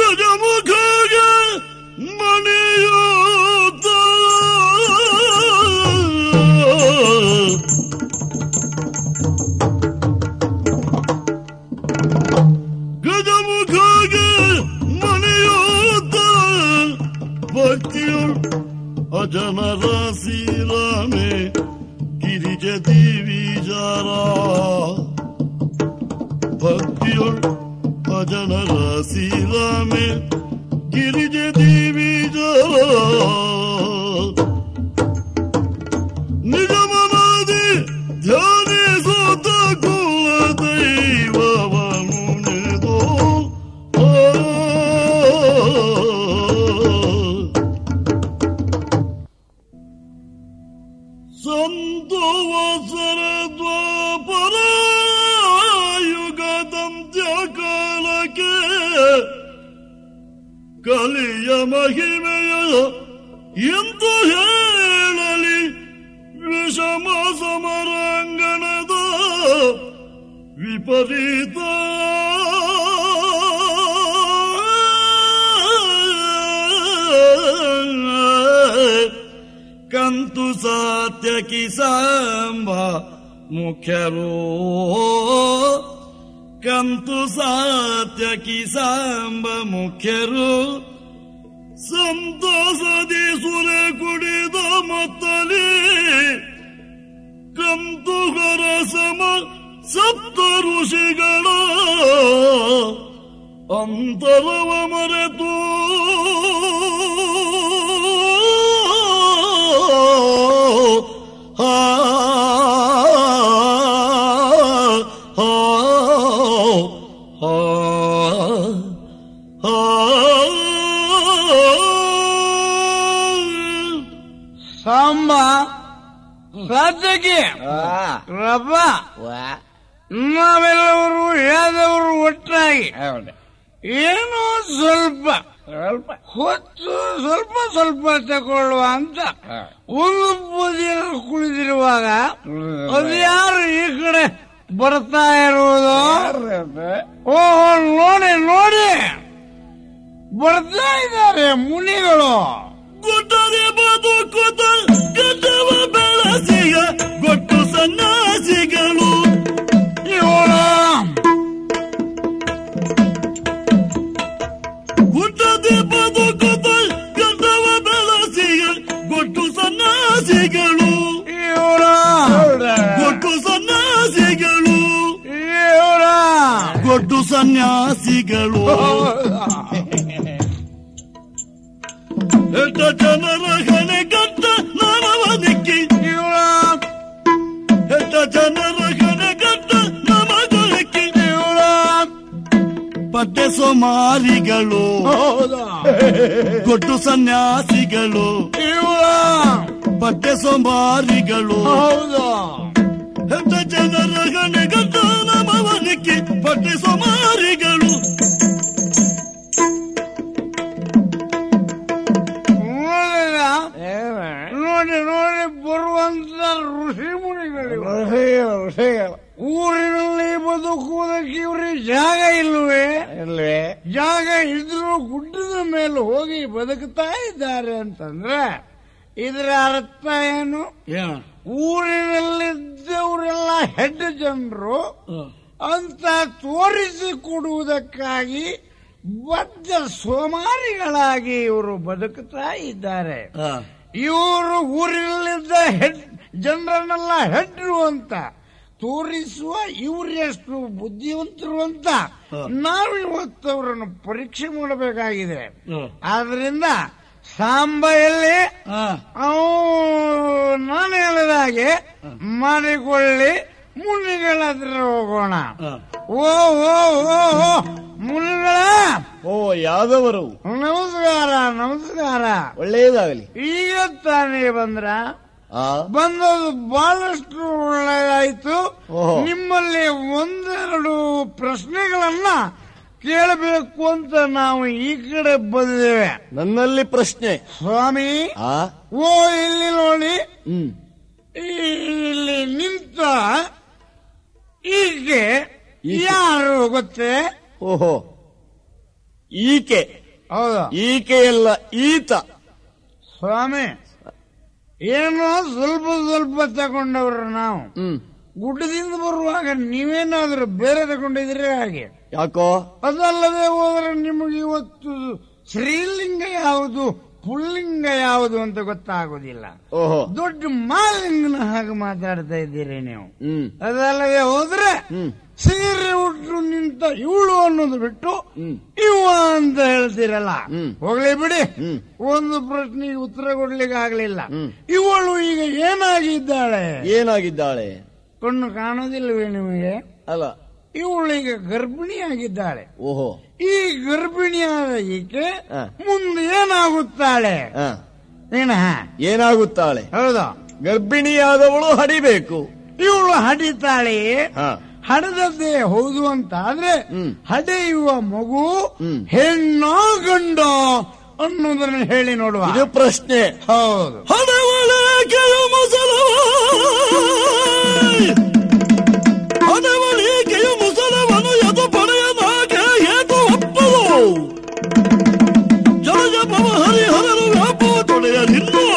ಗಜಮುಖಗೆ ಮಣಿಯೋತ ಗಜಮುಖಗೆ ಮಣಿಯೋತ ಭಕ್ತಿಯುಳ್ ಅಜನರ ಶ್ರೀರಾಮೆ ಗಿರಿಜ ದೇವಿಜಾರ ಭಕ್ತಿಯುಳ್ ಅಜನರ ಶ್ರೀರಾಮೆ ಗಿರಿಜ ದೇವಿಜಾರ ನಿಜಮನಾದಿ ಧ್ಯಾನಿಸುತ್ತ ಕುಲ ದೈವವನು ನೆದೋ ಸಂತೋವಸರ ದ್ವಾಪರ ಯುಗದಂತ್ಯಕಾಲಕ್ಕೆ ಕಲಿಯ ಮಹಿಮೆಯ ಎಂದು ಹೇಳಲಿ ವಿಷಮ ಸಮರಾಂಗಣದ ವಿಪರೀತ ಕಂತು ಸತ್ಯ ಕಿಸಾಂಬ ಮುಖ್ಯರೋ ಕಂತು ಸತ್ಯ ಕಿಸಾಂಬ ಮುಖ್ಯರು ಸಂತೋಷದಿ ಸುರೆ ಕುಡಿದ ಮತ್ತಲಿ ಕಂತುಗರ ಸಮ ಸಪ್ತ ಋಷಿಗಳ ಅಂತರವ ಮರೆತು ಹಾ ಹಾ ಸಾಂಬ ಸಾಧ್ಯಕ್ಕೆ ರಬ್ಬ ನಾವೆಲ್ಲವರು ಯಾದವರು ಒಟ್ಟಾಗಿ ಏನೋ ಸ್ವಲ್ಪ ಸ್ವಲ್ಪ ಹೊತ್ತು ಸ್ವಲ್ಪ ಸ್ವಲ್ಪ ತಗೊಳ್ಳುವ ಅಂತ ಒಂದು ಬದಿಯಲ್ಲಿ ಕುಳಿದಿರುವಾಗ ಅದು ಯಾರು ಈ ಕಡೆ ಬರ್ತಾ ಇರುವುದು ಓಹೋ ನೋಡಿ ನೋಡಿ ಬರ್ತಾ ಇದ್ದಾರೆ ಮುನಿಗಳು ಗುಡ್ಡದೆ ಬದುಕುತ್ತ ಗಡ್ಡವ ಬೆಳಸಿಗ ಗೊಟ್ಟು ಸನ್ಯಾಸಿಗಳು ಇವಳು ಗುಡ್ಡದೆ ಬದುಕುತ್ತ ಗಡ್ಡವ ಬೆಳಸಿಗ ಗೊಟ್ಟು ಸನ್ಯಾಸಿಗಳು ಇವಳು ಗೊಟ್ಟು ಸನ್ಯಾಸಿಗಳು ಇವಳು ಗೊಟ್ಟು ಸನ್ಯಾಸಿಗಳು ಎಷ್ಟ ಜನರ ಹಣೆ ಗಂಟ ನಾನವ ನಿಕ್ಕಿ ಇವಳು ಎಷ್ಟ ಜನರ ಹಣೆ ಗಂಟ ನಮಗೊಳಕ್ಕಿ ಇವಳು ಪಟ್ಟೆ ಸೋಮಾರಿಗಳು ಗೊಟ್ಟು ಸನ್ಯಾಸಿಗಳು ಇವಳು ಪಟ್ಟೆ ಸೋಮಾರಿಗಳು ಹೌದು ಎಷ್ಟ ಜನರ ಹಣೆ ಗಂಟ ನಮವ ನಿಕ್ಕಿ ಪಟ್ಟೆ ಸೋಮಾರಿಗಳು ನೋಡಿದ ನೋಡಿ ನೋಡಿ ಬರುವಂತ ಋಷಿ ಮುನಿಗಳು ಊರಿನಲ್ಲಿ ಬದುಕುವುದಕ್ಕೆ ಇವ್ರಿಗೆ ಜಾಗ ಇಲ್ವೇ ಇಲ್ವೇ ಜಾಗ ಇದ್ರೂ ಗುಡ್ಡದ ಮೇಲೆ ಹೋಗಿ ಬದುಕ್ತಾ ಇದ್ದಾರೆ ಅಂತಂದ್ರೆ ಇದರ ಅರ್ಥ ಏನು ಊರಿನಲ್ಲಿದ್ದವರೆಲ್ಲ ಹೆಡ್ ಜನರು ಅಂತ ತೋರಿಸಿಕೊಡುವುದಕ್ಕಾಗಿ ಬದ್ಧ ಸೋಮಾರಿಗಳಾಗಿ ಇವರು ಬದುಕುತ್ತಾ ಇದ್ದಾರೆ ಇವರು ಊರಿನಲ್ಲಿದ್ದ ಹೆಡ್ ಜನರನ್ನೆಲ್ಲ ಹೆಡ್ರು ಅಂತ ತೋರಿಸುವ ಇವ್ರು ಎಷ್ಟು ಬುದ್ಧಿವಂತರು ಅಂತ ನಾವು ಇವತ್ತು ಅವರನ್ನು ಪರೀಕ್ಷೆ ಮಾಡಬೇಕಾಗಿದೆ ಆದ್ರಿಂದ ಸಾಂಬೆಯಲ್ಲಿ ಅವು ನಾನು ಹೇಳಿದಾಗೆ ಮಾಡಿಕೊಳ್ಳಿ ಮುನಿಗಳ ಹತ್ರ ಹೋಗೋಣ ಓ ಓ ಓ ಓ ಮುನಿಗಳ ಓ ಯಾದವರು ನಮಸ್ಕಾರ ನಮಸ್ಕಾರ ಒಳ್ಳೆಯದಾಗಲಿ ಈಗ ತಾನೇ ಬಂದ್ರ ಆ ಬಂದದ್ದು ಬಹಳಷ್ಟು ಒಳ್ಳೆಯದಾಯ್ತು ಓಹೋ. ನಿಮ್ಮಲ್ಲಿ ಒಂದೆರಡು ಪ್ರಶ್ನೆಗಳನ್ನ ಕೇಳಬೇಕು ಅಂತ ನಾವು ಈ ಕಡೆ ಬಂದಿದ್ದೇವೆ ನನ್ನಲ್ಲಿ ಪ್ರಶ್ನೆ ಸ್ವಾಮಿ ಆ ಓ ಇಲ್ಲಿ ನೋಡಿ ಹ್ಮ್ ಇಲ್ಲಿ ನಿಂತ ಈಕೆ ಯಾರು ಗೊತ್ತೇ ಓಹೋ ಈಕೆ ಹೌದು ಈಕೆಯಲ್ಲ ಈತ ಸ್ವಾಮಿ ಏನೋ ಸ್ವಲ್ಪ ಸ್ವಲ್ಪ ತಗೊಂಡವ್ರು ನಾವು ಹ್ಮ್ ಗುಡ್ಡದಿಂದ ಬರುವಾಗ ನೀವೇನಾದ್ರೂ ಬೇರೆ ತಗೊಂಡಿದ್ರೆ ಹಾಗೆ ಯಾಕೋ ಅದಲ್ಲದೆ ಹೋದ್ರೆ ನಿಮಗೆ ಇವತ್ತು ಶ್ರೀಲಿಂಗ ಯಾವುದು ಪುಲ್ಲಿಂಗ ಯಾವುದು ಅಂತ ಗೊತ್ತಾಗೋದಿಲ್ಲ ಓಹೋ ದೊಡ್ಡ ಮಾಲಿಂಗನ ಹಾಗೆ ಮಾತಾಡ್ತಾ ಇದ್ದೀರಿ ನೀವು ಹ್ಮ್ ಅದಲ್ಲದೆ ಹೋದ್ರೆ ಹ್ಮ್ ಸೀರೆ ಉಟ್ಟು ನಿಂತ ಇವಳು ಅನ್ನೋದು ಬಿಟ್ಟು ಹ್ಮ್ ಇವ ಅಂತ ಹೇಳ್ತೀರಲ್ಲ ಹ್ಮ್. ಹೋಗ್ಲಿ ಬಿಡಿ ಹ್ಮ್. ಒಂದು ಪ್ರಶ್ನೆಗೆ ಉತ್ತರ ಕೊಡ್ಲಿಕ್ಕೆ ಆಗ್ಲಿಲ್ಲ ಹ್ಮ್. ಇವಳು ಈಗ ಏನಾಗಿದ್ದಾಳೆ ಏನಾಗಿದ್ದಾಳೆ ಕಣ್ಣು ಕಾಣೋದಿಲ್ವೇ ನಿಮಗೆ ಅಲ್ಲ ಇವಳು ಈಗ ಗರ್ಭಿಣಿಯಾಗಿದ್ದಾಳೆ ಓಹೋ ಈ ಗರ್ಭಿಣಿಯಾದ ಈಕೆ ಹ. ಮುಂದೆ ಏನಾಗುತ್ತಾಳೆ ಹ. ಏನ ಏನಾಗುತ್ತಾಳೆ ಹೌದು ಗರ್ಭಿಣಿಯಾದವಳು ಹಡಿಬೇಕು ಇವಳು ಹಡಿತಾಳೆ ಹ. ಹಡದದ್ದೇ ಹೌದು ಅಂತ ಆದ್ರೆ ಹ್ಮ್. ಹಡೆಯುವ ಮಗು ಹ್ಮ್. ಹೆಣ್ಣೋ ಗಂಡೋ ಅನ್ನೋದನ್ನ ಹೇಳಿ ನೋಡುವ ಇದು ಪ್ರಶ್ನೆ ಹೌದು ಹಣವಳಿಕೆಯ ಮುಸಲವ ಹಣವಳಿಕೆಯ ಮುಸಲವನು ಎದು ಪಡೆಯನಾಗೆ ಹೇತು ಒಪ್ಪದು ಜಲಜಪವ ಹರಿಹರನು ವ್ಯಾಪವ ತೊಡೆಯಲಿನ್ನು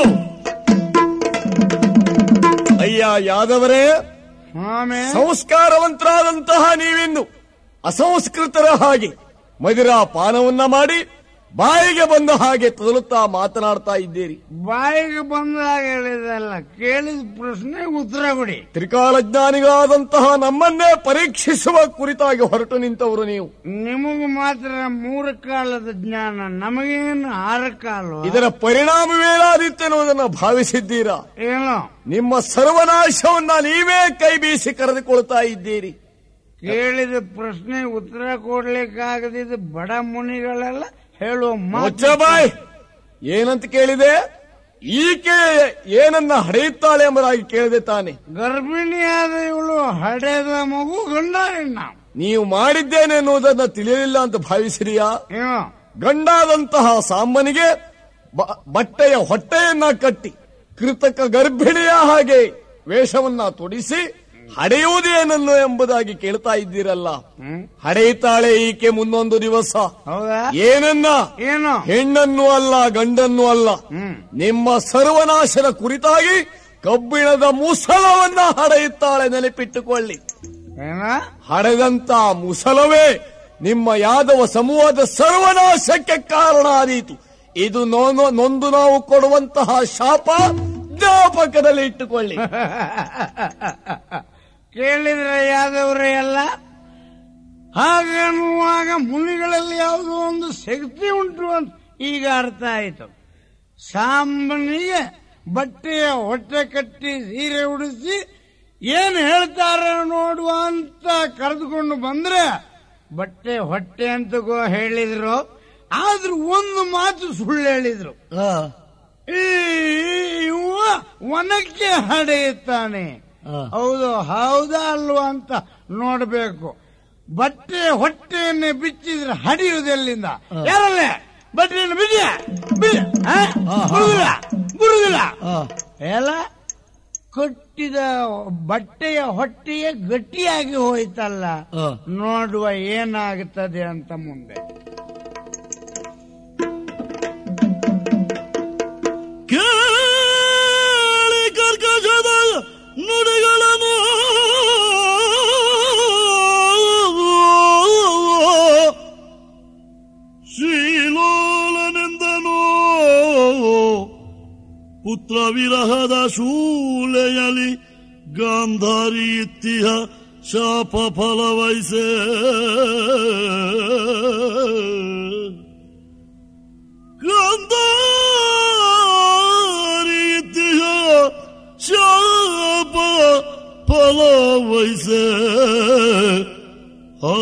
ಅಯ್ಯ ಯಾದವರೇ ಆಮೇಲೆ ಸಂಸ್ಕಾರವಂತರಾದಂತಹ ನೀವಿನ್ನು ಅಸಂಸ್ಕೃತರ ಹಾಗೆ ಮದಿರಾ ಪಾನವನ್ನ ಮಾಡಿ ಬಾಯಿಗೆ ಬಂದ ಹಾಗೆ ತದಲುತ್ತಾ ಮಾತನಾಡ್ತಾ ಇದ್ದೀರಿ ಬಾಯಿಗೆ ಬಂದಾಗ ಹೇಳಿದಲ್ಲ ಕೇಳಿದ ಪ್ರಶ್ನೆ ಉತ್ತರ ಕೊಡಿ ತ್ರಿಕಾಲಜ್ಞಾನಿಗಳಾದಂತಹ ನಮ್ಮನ್ನೇ ಪರೀಕ್ಷಿಸುವ ಕುರಿತಾಗಿ ಹೊರಟು ನಿಂತವರು ನೀವು ನಿಮಗೂ ಮಾತ್ರ ಮೂರು ಕಾಲದ ಜ್ಞಾನ ನಮಗೇನು ಆರು ಕಾಲು ಇದರ ಪರಿಣಾಮವೇನಾದಿತ್ತೆನ್ನುವುದನ್ನು ಭಾವಿಸಿದ್ದೀರಾ ಏನೋ ನಿಮ್ಮ ಸರ್ವನಾಶವನ್ನ ನೀವೇ ಕೈ ಬೀಸಿ ಕರೆದುಕೊಳ್ತಾ ಇದ್ದೀರಿ ಕೇಳಿದ ಪ್ರಶ್ನೆ ಉತ್ತರ ಕೊಡ್ಲಿಕ್ಕಾಗದಿದ್ದ ಬಡ ಮುನಿಗಳೆಲ್ಲ ಹೇಳುವ ಮಾತು ಮುಚ್ಚಬಾಯ್ ಏನಂತ ಕೇಳಿದೆ ಈಕೆ ಏನನ್ನ ಹಡೆಯುತ್ತಾಳೆ ಎಂಬುದಾಗಿ ಕೇಳಿದೆ ತಾನೆ ಗರ್ಭಿಣಿಯಾದ ಇವಳು ಹಡೆದ ಮಗು ಗಂಡ ಹೆಣ್ಣ ನೀವು ಮಾಡಿದ್ದೇನೆ ಎನ್ನುವುದನ್ನ ತಿಳಿಯಲಿಲ್ಲ ಅಂತ ಭಾವಿಸಿರಿಯಾ ಏನೋ ಗಂಡಾದಂತಹ ಸಾಂಬನಿಗೆ ಬ- ಬಟ್ಟೆಯ ಹೊಟ್ಟೆಯನ್ನ ಕಟ್ಟಿ ಕೃತಕ ಗರ್ಭಿಣಿಯ ಹಾಗೆ ವೇಷವನ್ನ ತೊಡಿಸಿ ಹಡೆಯುವುದೇನನ್ನು ಎಂಬುದಾಗಿ ಕೇಳ್ತಾ ಇದ್ದೀರಲ್ಲ ಹ್ಮ್ ಹಡೆಯುತ್ತಾಳೆ ಈಕೆ ಮುಂದೊಂದು ದಿವಸ ಹೌದಾ ಏನನ್ನ ಏನೋ ಹೆಣ್ಣನ್ನು ಅಲ್ಲ ಗಂಡನ್ನು ಅಲ್ಲ ಹ್ಮ್ ನಿಮ್ಮ ಸರ್ವನಾಶನ ಕುರಿತಾಗಿ ಕಬ್ಬಿಣದ ಮುಸಲವನ್ನ ಹಡೆಯುತ್ತಾಳೆ ನೆನಪಿಟ್ಟುಕೊಳ್ಳಿ ಏನ ಹಡೆದಂತ ಮುಸಲವೇ ನಿಮ್ಮ ಯಾದವ ಸಮೂಹದ ಸರ್ವನಾಶಕ್ಕೆ ಕಾರಣ ಆದೀತು ಇದು ನೋ- ನೊಂದು ನಾವು ಕೊಡುವಂತಹ ಶಾಪ ಜ್ಞಾಪಕದಲ್ಲಿ ಇಟ್ಟುಕೊಳ್ಳಿ ಕೇಳಿದ್ರೆ ಯಾದವ್ರೆ ಎಲ್ಲ ಹಾಗನ್ನುವಾಗ ಮುನಿಗಳಲ್ಲಿ ಯಾವುದೋ ಒಂದು ಶಕ್ತಿ ಉಂಟು ಅಂತ ಈಗ ಅರ್ಥ ಆಯಿತು ಸಾಂಬನಿಗೆ ಬಟ್ಟೆಯ ಹೊಟ್ಟೆ ಕಟ್ಟಿ ಸೀರೆ ಉಡಿಸಿ ಏನ್ ಹೇಳ್ತಾರೆ ನೋಡುವ ಅಂತ ಕರೆದುಕೊಂಡು ಬಂದ್ರೆ ಬಟ್ಟೆ ಹೊಟ್ಟೆ ಅಂತ ಗೋ ಹೇಳಿದ್ರು ಆದ್ರೂ ಒಂದು ಮಾತು ಸುಳ್ಳು ಹೇಳಿದ್ರು ಈ ಇವ ಒನಕ್ಕೆ ಹಡೆಯುತ್ತಾನೆ ಹೌದು ಹೌದಾ ಅಲ್ವಾ ಅಂತ ನೋಡ್ಬೇಕು ಬಟ್ಟೆ ಹೊಟ್ಟೆಯನ್ನೇ ಬಿಚ್ಚಿದ್ರೆ ಹಡಿಯುವುದೆಲ್ಲಿಂದ ಯಾರಲ್ಲೇ ಬಟ್ಟೆಯನ್ನು ಬಿಡಿಯ ಬಿಡಿ ಬರುದಿಲ್ಲ ಬರುದಿಲ್ಲ ಎಲ್ಲ ಕಟ್ಟಿದ ಬಟ್ಟೆಯ ಹೊಟ್ಟೆಯೇ ಗಟ್ಟಿಯಾಗಿ ಹೋಯ್ತಲ್ಲ ನೋಡುವ ಏನಾಗುತ್ತದೆ ಅಂತ ಮುಂದೆ ಕೇಳಿ ಕರ್ಕಶದ ನುಡಿಗಳನ್ನು ಶ್ರೀಲೋಲನೆಂದನು ಪುತ್ರ ವಿರಹದ ಶೂಲೆಯಲಿ ಗಾಂಧಾರಿ ಇತ್ತಿಹ ಶಾಪ ಫಲವೈಸೆ ಗಾಂಧಾರಿ ಇತ್ತಿಹ ಶಾಪ ಫಲವೈಸೆ ಆ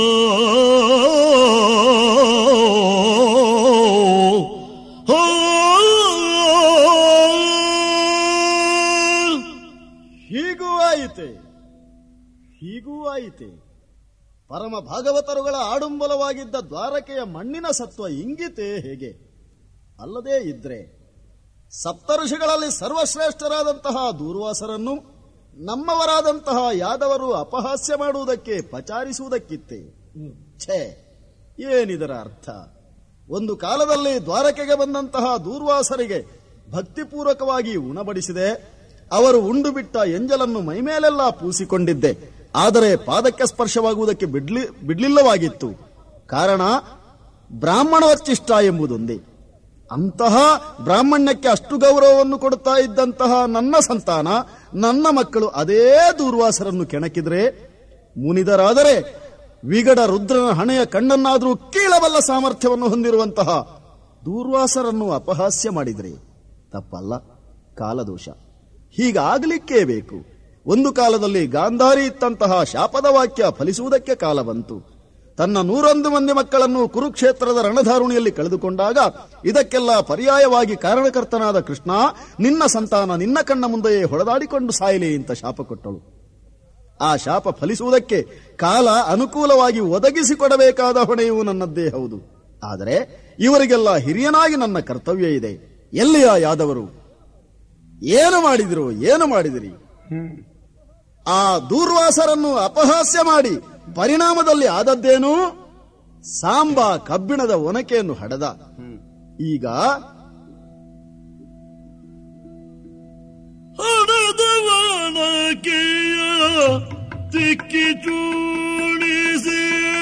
ಹೀಗೂ ಆಯಿತೆ ಹೀಗೂ ಆಯಿತೆ ಪರಮ ಭಾಗವತರುಗಳ ಆಡುಂಬಲವಾಗಿದ್ದ ದ್ವಾರಕೆಯ ಮಣ್ಣಿನ ಸತ್ವ ಇಂಗಿತೆ ಹೇಗೆ ಅಲ್ಲದೇ ಇದ್ರೆ ಸಪ್ತಋಷಿಗಳಲ್ಲಿ ಸರ್ವಶ್ರೇಷ್ಠರಾದಂತಹ ದೂರ್ವಾಸರನ್ನು ನಮ್ಮವರಾದಂತಹ ಯಾದವರು ಅಪಹಾಸ್ಯ ಮಾಡುವುದಕ್ಕೆ ಪಚಾರಿಸುವುದಕ್ಕಿತ್ತೆ ಛೇ ಏನಿದರ ಅರ್ಥ ಒಂದು ಕಾಲದಲ್ಲಿ ದ್ವಾರಕೆಗೆ ಬಂದಂತಹ ದೂರ್ವಾಸರಿಗೆ ಭಕ್ತಿಪೂರ್ವಕವಾಗಿ ಉಣಬಡಿಸಿದೆ ಅವರು ಉಂಡು ಬಿಟ್ಟ ಎಂಜಲನ್ನು ಮೈಮೇಲೆಲ್ಲ ಪೂಸಿಕೊಂಡಿದ್ದೆ ಆದರೆ ಪಾದಕ್ಕೆ ಸ್ಪರ್ಶವಾಗುವುದಕ್ಕೆ ಬಿಡ್ಲಿ ಬಿಡ್ಲಿಲ್ಲವಾಗಿತ್ತು ಕಾರಣ ಬ್ರಾಹ್ಮಣವಚ್ಚಿಷ್ಟ ಎಂಬುದೊಂದೇ ಅಂತಹ ಬ್ರಾಹ್ಮಣ್ಯಕ್ಕೆ ಅಷ್ಟು ಗೌರವವನ್ನು ಕೊಡುತ್ತಾ ಇದ್ದಂತಹ ನನ್ನ ಸಂತಾನ ನನ್ನ ಮಕ್ಕಳು ಅದೇ ದೂರ್ವಾಸರನ್ನು ಕೆಣಕಿದ್ರೆ ಮುನಿದರಾದರೆ ವಿಗಡ ರುದ್ರನ ಹಣೆಯ ಕಣ್ಣನ್ನಾದರೂ ಕೀಳಬಲ್ಲ ಸಾಮರ್ಥ್ಯವನ್ನು ಹೊಂದಿರುವಂತಹ ದೂರ್ವಾಸರನ್ನು ಅಪಹಾಸ್ಯ ಮಾಡಿದ್ರಿ ತಪ್ಪಲ್ಲ ಕಾಲದೋಷ ಹೀಗಾಗಲಿಕ್ಕೇ ಬೇಕು ಒಂದು ಕಾಲದಲ್ಲಿ ಗಾಂಧಾರಿ ಇತ್ತಂತಹ ಶಾಪದ ವಾಕ್ಯ ಫಲಿಸುವುದಕ್ಕೆ ಕಾಲ ಬಂತು ತನ್ನ ನೂರೊಂದು ಮಂದಿ ಮಕ್ಕಳನ್ನು ಕುರುಕ್ಷೇತ್ರದ ರಣಧಾರುಣಿಯಲ್ಲಿ ಕಳೆದುಕೊಂಡಾಗ ಇದಕ್ಕೆಲ್ಲ ಪರ್ಯಾಯವಾಗಿ ಕಾರಣಕರ್ತನಾದ ಕೃಷ್ಣ ನಿನ್ನ ಸಂತಾನ ನಿನ್ನ ಕಣ್ಣ ಮುಂದೆಯೇ ಹೊಡೆದಾಡಿಕೊಂಡು ಸಾಯಲಿ ಅಂತ ಶಾಪ ಕೊಟ್ಟಳು ಆ ಶಾಪ ಫಲಿಸುವುದಕ್ಕೆ ಕಾಲ ಅನುಕೂಲವಾಗಿ ಒದಗಿಸಿಕೊಡಬೇಕಾದ ಹೊಣೆಯೂ ನನ್ನದ್ದೇ ಹೌದು ಆದರೆ ಇವರಿಗೆಲ್ಲ ಹಿರಿಯನಾಗಿ ನನ್ನ ಕರ್ತವ್ಯ ಇದೆ ಎಲ್ಲಿಯ ಯಾದವರು ಏನು ಮಾಡಿದಿರು ಏನು ಮಾಡಿದಿರಿ ಆ ದೂರ್ವಾಸರನ್ನು ಅಪಹಾಸ್ಯ ಮಾಡಿ ಪರಿಣಾಮದಲ್ಲಿ ಆದದ್ದೇನು ಸಾಂಬ ಕಬ್ಬಿಣದ ಒನಕೆಯನ್ನು ಹಡೆದ ಈಗ ಹಣದವನಕೆಯ ತಿಕ್ಕಿ ಚೂಡಿಸಿ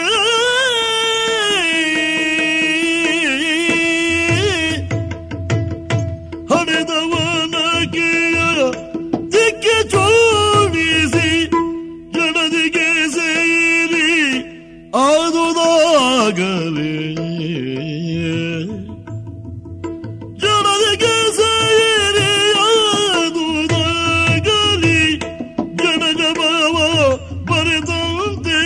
ಹಣದವನಕೆಯ ತಿಕ್ಕಿ ಚೂಡಿಸಿ ಜಡದಿಗೆ ಸೇರಿ ಆದುದಾಗಲೇ ಜನರಿಗೆ ಸೇರಿಯಾದುದಾಗಲಿ ಜನಜ ಭಾವ ಬರೆದಂತೆ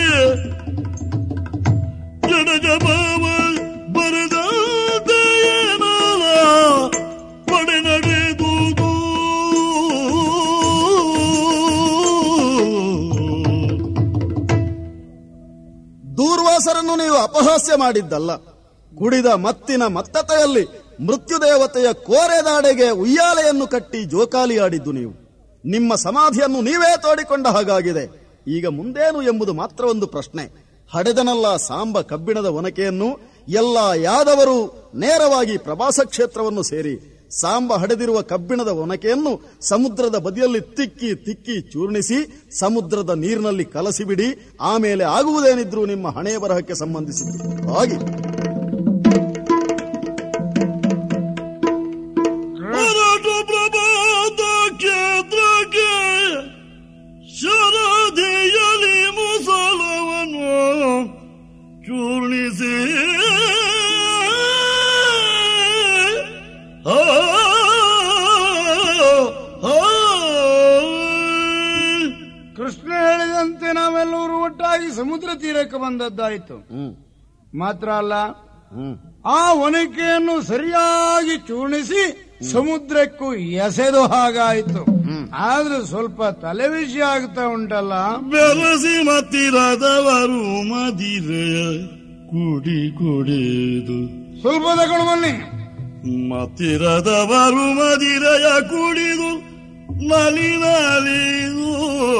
ಜನಜ ಭಾವ ಬರೆದಂತೆ ಏನಲ್ಲ ಪಡೆ ನಡೆದುದು ದೂರ್ವಾಸರನ್ನು ನೀವು ಅಪಹಾಸ್ಯ ಮಾಡಿದ್ದಲ್ಲ ಕುಡಿದ ಮತ್ತಿನ ಮತ್ತತೆಯಲ್ಲಿ ಮೃತ್ಯುದೇವತೆಯ ಕೋರೆದಾಡೆಗೆ ಉಯ್ಯಾಲೆಯನ್ನು ಕಟ್ಟಿ ಜೋಕಾಲಿ ಆಡಿದ್ದು ನೀವು ನಿಮ್ಮ ಸಮಾಧಿಯನ್ನು ನೀವೇ ತೋಡಿಕೊಂಡ ಹಾಗಾಗಿದೆ ಈಗ ಮುಂದೇನು ಎಂಬುದು ಮಾತ್ರ ಒಂದು ಪ್ರಶ್ನೆ ಹಡೆದನಲ್ಲ ಸಾಂಬ ಕಬ್ಬಿಣದ ಒನಕೆಯನ್ನು ಎಲ್ಲ ಯಾದವರು ನೇರವಾಗಿ ಪ್ರವಾಸ ಕ್ಷೇತ್ರವನ್ನು ಸೇರಿ ಸಾಂಬ ಹಡೆದಿರುವ ಕಬ್ಬಿಣದ ಒನಕೆಯನ್ನು ಸಮುದ್ರದ ಬದಿಯಲ್ಲಿ ತಿಕ್ಕಿ ತಿಕ್ಕಿ ಚೂರ್ಣಿಸಿ ಸಮುದ್ರದ ನೀರಿನಲ್ಲಿ ಕಲಸಿಬಿಡಿ ಆಮೇಲೆ ಆಗುವುದೇನಿದ್ರು ನಿಮ್ಮ ಹಣೆಯ ಬರಹಕ್ಕೆ ಸಂಬಂಧಿಸಿದ್ದು ಹಾಗೆ ಹೊರಟ ಪ್ರಭಾತ ಕ್ಷೇತ್ರಕ್ಕೆ ಶರದಿಯಲಿ ಮುಸಲವನ್ನು ಚೂರ್ಣಿಸಿ ಆ, ಆ, ಕೃಷ್ಣ ಹೇಳಿದಂತೆ ನಾವೆಲ್ಲರೂ ಒಟ್ಟಾಗಿ ಸಮುದ್ರ ತೀರಕ್ಕೆ ಬಂದದ್ದಾಯಿತು ಹ್ಮ್ ಮಾತ್ರ ಅಲ್ಲ ಹ್ಮ್ ಆ ಒನಕೆಯನ್ನು ಸರಿಯಾಗಿ ಚೂರ್ಣಿಸಿ ಸಮುದ್ರಕ್ಕೂ ಎಸೆದು ಹಾಗಾಯಿತು ಆದ್ರೆ ಸ್ವಲ್ಪ ತಲೆ ವಿಷಯ ಆಗ್ತಾ ಉಂಟಲ್ಲ ಬೆರಸಿ ಮತ್ತಿರದವರು ಮದಿರೆಯ ಕುಡಿ ಕುಡಿದು ಸ್ವಲ್ಪ ತಗೊಂಡು ಬನ್ನಿ ಮತ್ತಿರದವರು ಮದಿರೆಯ ಕುಡಿದು ನಲಿ ನಲಿದು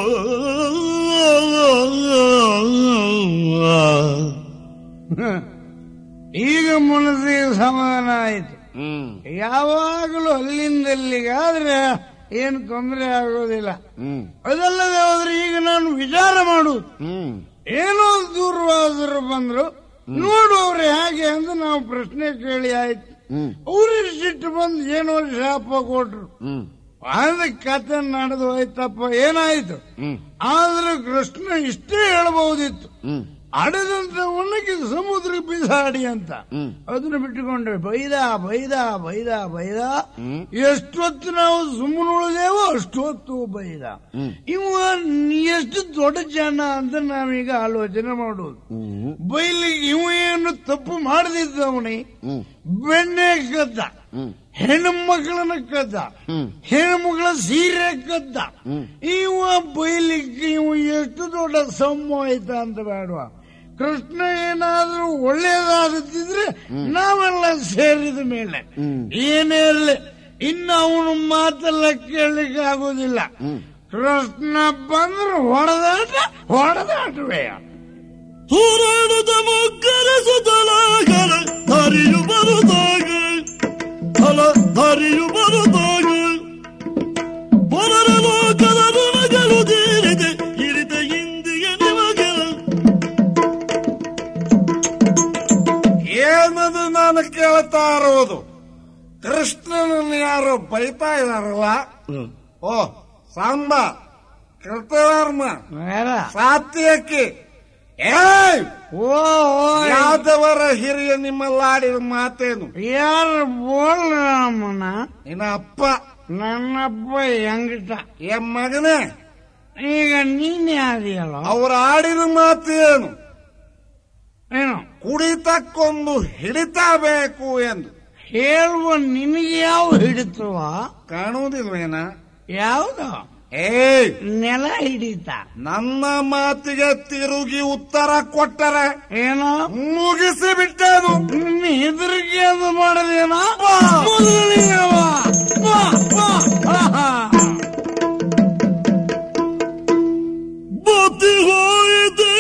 ಈಗ ಮನಸ್ಸಿಗೆ ಸಮಾಧಾನ ಆಯಿತು ಹ್ಮ್ ಯಾವಾಗಲೂ ಅಲ್ಲಿಂದಲ್ಲಿಗಾದ್ರೆ ಏನು ತೊಂದರೆ ಆಗೋದಿಲ್ಲ ಹ್ಮ್ ಅದಲ್ಲದೆ ಹೋದ್ರೆ ಈಗ ನಾನು ವಿಚಾರ ಮಾಡುವುದು ಹ್ಮ್ ಏನೋ ದೂರ್ವಾಸರು ಬಂದ್ರು ನೋಡು ಅವ್ರು ಹೇಗೆ ಅಂತ ನಾವು ಪ್ರಶ್ನೆ ಕೇಳಿ ಆಯ್ತು ಹ್ಮ್ ಅವ್ರ ಸಿಟ್ಟು ಬಂದು ಏನೋ ಶಾಪ ಕೊಟ್ರು ಹ್ಮ್ ಆದ್ರೆ ಕತೆ ನಡೆದು ಹೋಯ್ತಪ್ಪ ಏನಾಯ್ತು ಹ್ಮ್ ಆದ್ರೆ ಕೃಷ್ಣ ಇಷ್ಟೇ ಹೇಳ್ಬಹುದಿತ್ತು ಹ್ಮ್ ಅಡದಂತ ಒಣಗಿ ಸಮುದ್ರ ಬಿಸಾಡಿ ಅಂತ ಹ್ಮ್. ಅದನ್ನ ಬಿಟ್ಟುಕೊಂಡ್ರೆ ಬೈದ ಬೈದ ಬೈದ ಬೈದ ಹ್ಮ್. ಎಷ್ಟೊತ್ತು ನಾವು ಸುಮ್ಮನೆ ಉಳಿದೇವೋ ಅಷ್ಟೊತ್ತು ಬೈದ ಹ್ಮ್. ಇವ ಎಷ್ಟು ದೊಡ್ಡ ಜನ ಅಂತ ನಾವೀಗ ಆಲೋಚನೆ ಮಾಡುವುದು ಹ್ಮ್ ಬೈಲಿಗೆ ಇವ ಏನು ತಪ್ಪು ಮಾಡದಿದ್ದವನೇ ಹ್ಮ್ ಬೆಣ್ಣೆ ಕದ್ದ ಹ್ಮ್ ಹೆಣ್ಣು ಮಕ್ಕಳನ್ನ ಕದ್ದ ಹ್ಮ್ ಹೆಣ್ಣು ಮಕ್ಕಳ ಸೀರೆ ಕದ್ದ ಹ್ಮ್. ಇವ ಬೈಲಿಕ್ಕೆ ಇವ ಎಷ್ಟು ದೊಡ್ಡ ಸೊಮ್ಮು ಆಯ್ತಾ ಅಂತ ಬೇಡವಾ ಕೃಷ್ಣ ಏನಾದ್ರೂ ಒಳ್ಳೇದಾಗುತ್ತಿದ್ರೆ ನಾವೆಲ್ಲ ಸೇರಿದ ಮೇಲೆ ಹ್ಮ್. ಏನೇ ಇರಲಿ ಇನ್ನು ಅವನು ಮಾತೆಲ್ಲ ಕೇಳಲಿಕ್ಕೆ ಆಗೋದಿಲ್ಲ ಕೃಷ್ಣ ಬಂದ್ರೆ ಹೊಡೆದಾಟ ಹೊಡೆದಾಟವೇ ಹೋರಾಡದ ಮೊಗ್ಗರ ಸುತಲಾಗರ ಹರಿಯುವ ನಿನ್ನನ್ನು ಕೇಳ್ತಾ ಇರೋದು ಕೃಷ್ಣನನ್ನು ಯಾರು ಬೈತಾ ಇದಾರಲ್ಲ ಓ ಸಾಂಬ ಕೃತವರ್ಮ ಸಾತ್ಯಕ್ಕೆ ಏಯ್ ಓ ಯಾದವರ ಹಿರಿಯ ನಿಮ್ಮಲ್ಲಾಡಿದ ಮಾತೇನು ಯಾರು ಬೋಲ್ ರಾಮನ ನಿನ್ನ ಅಪ್ಪ ನನ್ನಪ್ಪ ಹೆಂಗಿಟ ಏ ಮಗನೇ ಈಗ ನೀನ್ ಯಾರಿಯಲ್ಲ ಅವ್ರ ಆಡಿದ ಮಾತು ಏನು ಏನು ಕುಡಿತಕ್ಕೊಂದು ಹಿಡಿತ ಬೇಕು ಎಂದು ಹೇಳುವ ನಿನಗೆ ಯಾವ ಹಿಡಿತವ ಕಾಣುವುದಿಲ್ವೇನ ಯಾವ್ದು ಏಯ್ ನೆಲ ಹಿಡಿತ ನನ್ನ ಮಾತಿಗೆ ತಿರುಗಿ ಉತ್ತರ ಕೊಟ್ಟರೆ ಏನು ಮುಗಿಸಿ ಬಿಟ್ಟೇನು ನಿನ್ನ ಹೆದರಿಕೆ ಅದು ಮಾಡದೇನ ಮೊದಲನೆಯ ಬಾ. ಬಾ, ಬಾ. ಆಹಾ. ಬತ್ತಿ ಹೋಯಿತೆ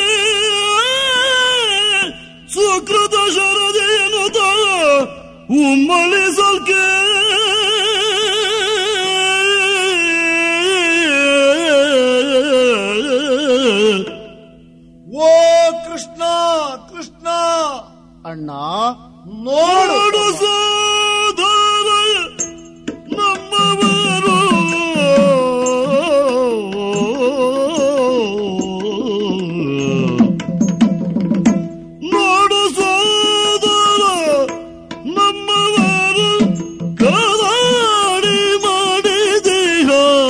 ಸುಕೃತ ಶರದೇನು ಉಮ್ಮಳಿ ಸಲ್ಕೆ ಓ ಕೃಷ್ಣ ಕೃಷ್ಣ ಅಣ್ಣ ನೋಡು ನೋಡು ಸೋದರ ನಮ್ಮವರು ನೋಡು ಸೋದರ ನಮ್ಮವರು ಕರಾಡಿ ಮಾಡಿದೀಗ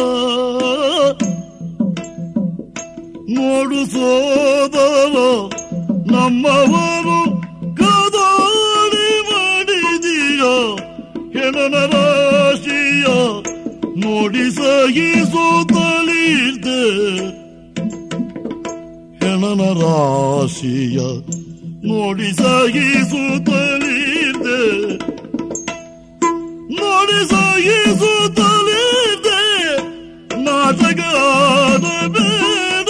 ನೋಡು ಸೋದರ ನಮ್ಮವರು ಕದಾಡಿ ಮಾಡಿದೀಯ ಹೆಣನ ರಾಶಿಯ ನೋಡಿ ಸಹಿಸುತ್ತಲಿದ್ದೆ ಹೆಣನ ರಾಶಿಯ ನೋಡಿ ಸಹಿಸುತ್ತಲಿದ್ದೆ ನೋಡಿ ಸಹಿಸುತ್ತಲಿದ್ದೆ ನಾಟಕ ಆಡಬೇಡ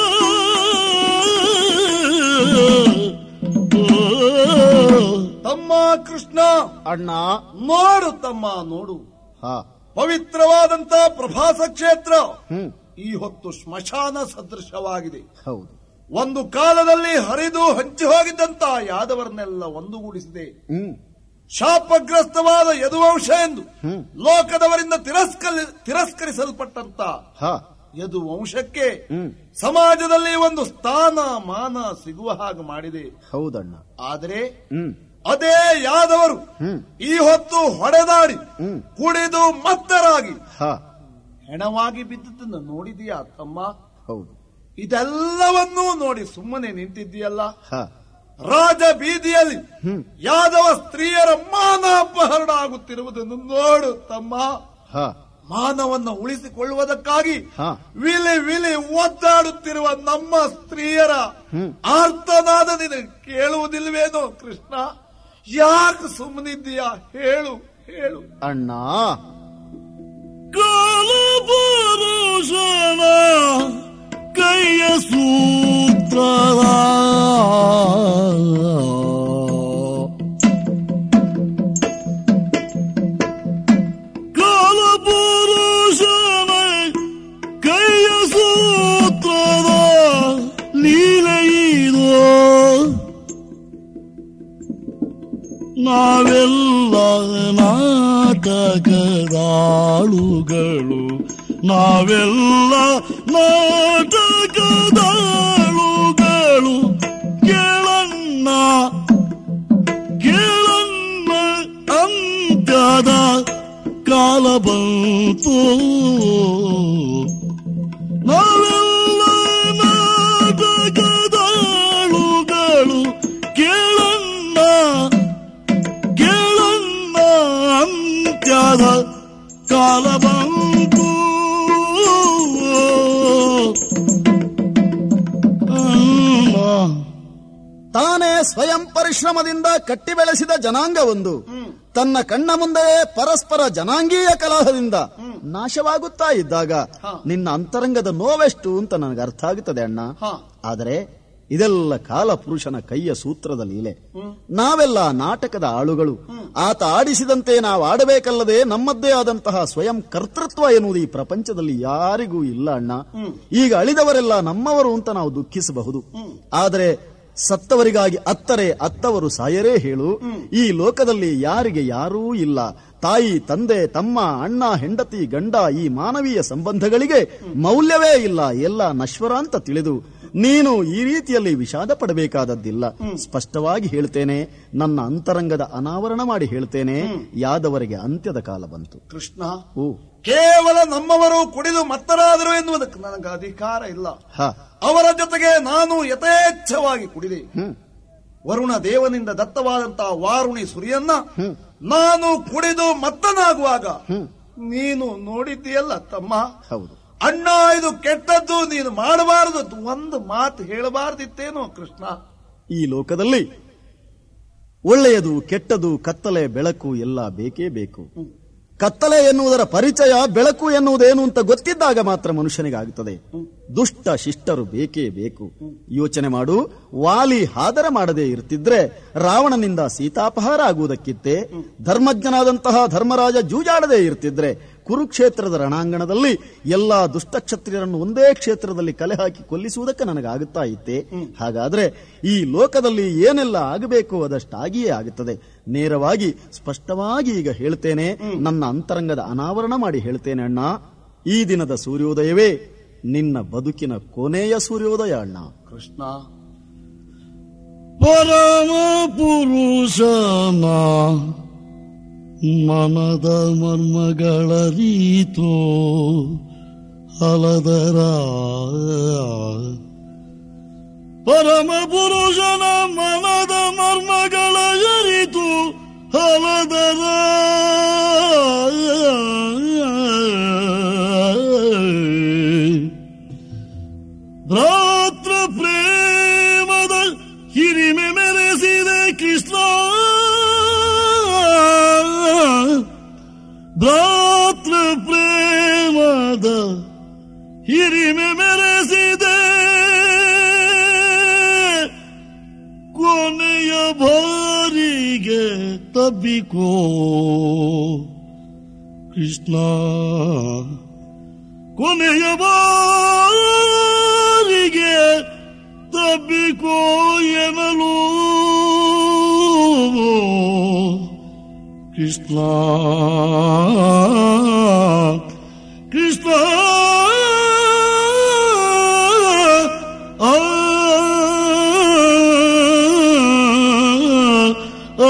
ತಮ್ಮ ಕೃಷ್ಣ ಅಣ್ಣ ನೋಡು ತಮ್ಮ ನೋಡು ಹಾ ಪವಿತ್ರವಾದಂತ ಪ್ರಭಾಸ ಕ್ಷೇತ್ರ ಹ್ಮ್ ಈ ಹೊತ್ತು ಸ್ಮಶಾನ ಸದೃಶವಾಗಿದೆ ಹೌದು ಒಂದು ಕಾಲದಲ್ಲಿ ಹರಿದು ಹಂಚಿ ಹೋಗಿದ್ದಂತ ಯಾದವರನ್ನೆಲ್ಲ ಒಂದುಗೂಡಿಸಿದೆ ಹ್ಮ್ ಶಾಪಗ್ರಸ್ತವಾದ ಯದುವಂಶ ಎಂದು ಹ್ಮ್. ಲೋಕದವರಿಂದ ತಿರಸ್ಕರಿ ತಿರಸ್ಕರಿಸಲ್ಪಟ್ಟಂತ ಹಾ ಯದುವಂಶಕ್ಕೆ ಹ್ಮ್ ಸಮಾಜದಲ್ಲಿ ಒಂದು ಸ್ಥಾನ ಮಾನ ಸಿಗುವ ಹಾಗೆ ಮಾಡಿದೆ ಹೌದಣ್ಣ ಆದರೆ ಹ್ಮ್ ಅದೇ ಯಾದವರು ಹ್ಮ್ ಈ ಹೊತ್ತು ಹೊಡೆದಾಡಿ ಹ್ಮ್ ಕುಡಿದು ಮತ್ತರಾಗಿ ಹಾ ಹೆಣವಾಗಿ ಬಿದ್ದದ್ದನ್ನು ನೋಡಿದೀಯಾ ತಮ್ಮ ಹೌದು ಇದೆಲ್ಲವನ್ನೂ ನೋಡಿ ಸುಮ್ಮನೆ ನಿಂತಿದ್ದೀಯಲ್ಲ ಹಾ ರಾಜ ಬೀದಿಯಲ್ಲಿ ಹ್ಮ್ ಯಾದವ ಸ್ತ್ರೀಯರ ಮಾನಾಪಹರಣ ಆಗುತ್ತಿರುವುದನ್ನು ನೋಡು ತಮ್ಮ ಹಾ ಮಾನವನ್ನ ಉಳಿಸಿಕೊಳ್ಳುವುದಕ್ಕಾಗಿ ಹಾ ವಿಲಿ ವಿಲಿ ಒದ್ದಾಡುತ್ತಿರುವ ನಮ್ಮ ಸ್ತ್ರೀಯರ ಹ್ಮ್. ಆರ್ತನಾದ ನಿನಗೆ ಕೇಳುವುದಿಲ್ವೇನೋ ಕೃಷ್ಣ ಯಾಕೆ ಸುಮ್ಮನಿದ್ದೀಯಾ ಹೇಳು ಹೇಳು ಅಣ್ಣ ಕಾಲಪುರುಷನ ಕೈಯ ಸೂತ್ರದ ಕಾಲಪುರುಷನ ಕೈಯ ಸೂತ್ರದ ಲೀಲೆಯಿದೋ ನಾವೆಲ್ಲ ನಾಟಕದಾಳುಗಳು ನಾವೆಲ್ಲ ನಾಟಕದಾಳುಗಳು ಕೇಳಣ್ಣ ಕೇಳಣ್ಣ ಅಂತ್ಯದ ಕಾಲ ಬಂತು ನಾವೆಲ್ಲ ನಾಟಕದಾಳುಗಳು ಕೇಳಣ್ಣ ಕೇಳಣ್ಣ ಅಂತ್ಯದ ಕಾಲ ಬಂತು ಅಣ್ಣ. ತಾನೇ ಸ್ವಯಂ ಪರಿಶ್ರಮದಿಂದ ಕಟ್ಟಿ ಬೆಳೆಸಿದ ಜನಾಂಗವೊಂದು ತನ್ನ ಕಣ್ಣ ಮುಂದೆಯೇ ಪರಸ್ಪರ ಜನಾಂಗೀಯ ಕಲಹದಿಂದ ನಾಶವಾಗುತ್ತಾ ಇದ್ದಾಗ ನಿನ್ನ ಅಂತರಂಗದ ನೋವೆಷ್ಟು ಅಂತ ನನಗೆ ಅರ್ಥ ಆಗುತ್ತದೆ ಅಣ್ಣ ಆದರೆ ಇದೆಲ್ಲ ಕಾಲ ಪುರುಷನ ಕೈಯ ಸೂತ್ರದ ಲೀಲೆ ನಾವೆಲ್ಲ ನಾಟಕದ ಆಳುಗಳು ಆತ ಆಡಿಸಿದಂತೆ ನಾವು ಆಡಬೇಕಲ್ಲದೆ ನಮ್ಮದ್ದೇ ಆದಂತಹ ಸ್ವಯಂ ಕರ್ತೃತ್ವ ಎನ್ನುವುದು ಈ ಪ್ರಪಂಚದಲ್ಲಿ ಯಾರಿಗೂ ಇಲ್ಲ ಅಣ್ಣ ಈಗ ಅಳಿದವರೆಲ್ಲ ನಮ್ಮವರು ಅಂತ ನಾವು ದುಃಖಿಸಬಹುದು ಆದರೆ ಸತ್ತವರಿಗಾಗಿ ಅತ್ತರೆ ಅತ್ತವರು ಸಾಯರೇ ಹೇಳು ಈ ಲೋಕದಲ್ಲಿ ಯಾರಿಗೆ ಯಾರೂ ಇಲ್ಲ ತಾಯಿ ತಂದೆ ತಮ್ಮ ಅಣ್ಣ ಹೆಂಡತಿ ಗಂಡ ಈ ಮಾನವೀಯ ಸಂಬಂಧಗಳಿಗೆ ಮೌಲ್ಯವೇ ಇಲ್ಲ ಎಲ್ಲ ನಶ್ವರ ಅಂತ ತಿಳಿದು ನೀನು ಈ ರೀತಿಯಲ್ಲಿ ವಿಷಾದ ಪಡಬೇಕಾದದ್ದಿಲ್ಲ ಸ್ಪಷ್ಟವಾಗಿ ಹೇಳ್ತೇನೆ ನನ್ನ ಅಂತರಂಗದ ಅನಾವರಣ ಮಾಡಿ ಹೇಳ್ತೇನೆ ಯಾದವರಿಗೆ ಅಂತ್ಯದ ಕಾಲ ಬಂತು ಕೃಷ್ಣ ಓ ಕೇವಲ ನಮ್ಮವರು ಕುಡಿದು ಮತ್ತರಾದರು ಎನ್ನುವುದಕ್ಕೆ ನನಗೆ ಅಧಿಕಾರ ಇಲ್ಲ ಹ ಅವರ ಜೊತೆಗೆ ನಾನು ಯಥೇಚ್ಛವಾಗಿ ಕುಡಿದೆ ಹ್ಮ್ ವರುಣ ದೇವನಿಂದ ದತ್ತವಾದಂತಹ ವಾರುಣಿ ಸುರಿಯನ್ನ ನಾನು ಕುಡಿದು ಮತ್ತನಾಗುವಾಗ ನೀನು ನೋಡಿದ್ದೀಯಲ್ಲ ತಮ್ಮ ಹೌದು ಅಣ್ಣ ಇದು ಕೆಟ್ಟದ್ದು ನೀನು ಮಾಡಬಾರದು ಅಂತ ಒಂದು ಮಾತು ಹೇಳಬಾರದಿತ್ತೇನೋ ಕೃಷ್ಣ ಈ ಲೋಕದಲ್ಲಿ ಒಳ್ಳೆಯದು ಕೆಟ್ಟದು ಕತ್ತಲೆ ಬೆಳಕು ಎಲ್ಲ ಬೇಕೇ ಬೇಕು ಕತ್ತಲೆ ಎನ್ನುವುದರ ಪರಿಚಯ ಬೆಳಕು ಎನ್ನುವುದೇನು ಅಂತ ಗೊತ್ತಿದ್ದಾಗ ಮಾತ್ರ ಮನುಷ್ಯನಿಗಾಗುತ್ತದೆ ದುಷ್ಟ ಶಿಷ್ಟರು ಬೇಕೇ ಬೇಕು ಯೋಚನೆ ಮಾಡು ವಾಲಿ ಹಾದರ ಮಾಡದೆ ಇರ್ತಿದ್ರೆ ರಾವಣನಿಂದ ಸೀತಾಪಹಾರ ಆಗುವುದಕ್ಕಿತ್ತೆ ಧರ್ಮಜ್ಞನಾದಂತಹ ಧರ್ಮರಾಜ ಜೂಜಾಡದೆ ಇರ್ತಿದ್ರೆ ಕುರುಕ್ಷೇತ್ರದ ರಣಾಂಗಣದಲ್ಲಿ ಎಲ್ಲಾ ದುಷ್ಟಕ್ಷತ್ರಿಯರನ್ನು ಒಂದೇ ಕ್ಷೇತ್ರದಲ್ಲಿ ಕಲೆ ಹಾಕಿ ಕೊಲ್ಲಿಸುವುದಕ್ಕೆ ನನಗಾಗುತ್ತಾ ಇತ್ತೆ ಹಾಗಾದ್ರೆ ಈ ಲೋಕದಲ್ಲಿ ಏನೆಲ್ಲ ಆಗಬೇಕು ಅದಷ್ಟಾಗಿಯೇ ಆಗುತ್ತದೆ ನೇರವಾಗಿ ಸ್ಪಷ್ಟವಾಗಿ ಈಗ ಹೇಳ್ತೇನೆ ನನ್ನ ಅಂತರಂಗದ ಅನಾವರಣ ಮಾಡಿ ಹೇಳ್ತೇನೆ ಅಣ್ಣ ಈ ದಿನದ ಸೂರ್ಯೋದಯವೇ ನಿನ್ನ ಬದುಕಿನ ಕೊನೆಯ ಸೂರ್ಯೋದಯ ಅಣ್ಣ ಕೃಷ್ಣ ಪರಮ ಪುರುಷನ ಮನದ ಮರ್ಮಗಳ ರೀತೋ ಹಲದರ ಪರಮ ಪುರುಷನ ಮನದ ಮರ್ಮಗಳ ಅರಿತು ಹಲದರ ಭ್ರಾತೃ ಪ್ರೇಮದ ಹಿರಿಮೆ ಮೆರೆಸಿದೆ ಕೃಷ್ಣ ಭ್ರಾತೃ ಪ್ರೇಮದ ಹಿರಿಮೆ ಮೆರೆಸಿದೆ ಕೊನೆಯ ಬಾರಿಗೆ ತಬ್ಬಿಕೋ ಕೃಷ್ಣ ಕೊನೆಯ ಬಾರಿಗೆ ತಬ್ಬಿಕೋ ಎನಲು ಕೃಷ್ಣ ಕೃಷ್ಣ ಆ, ಆ,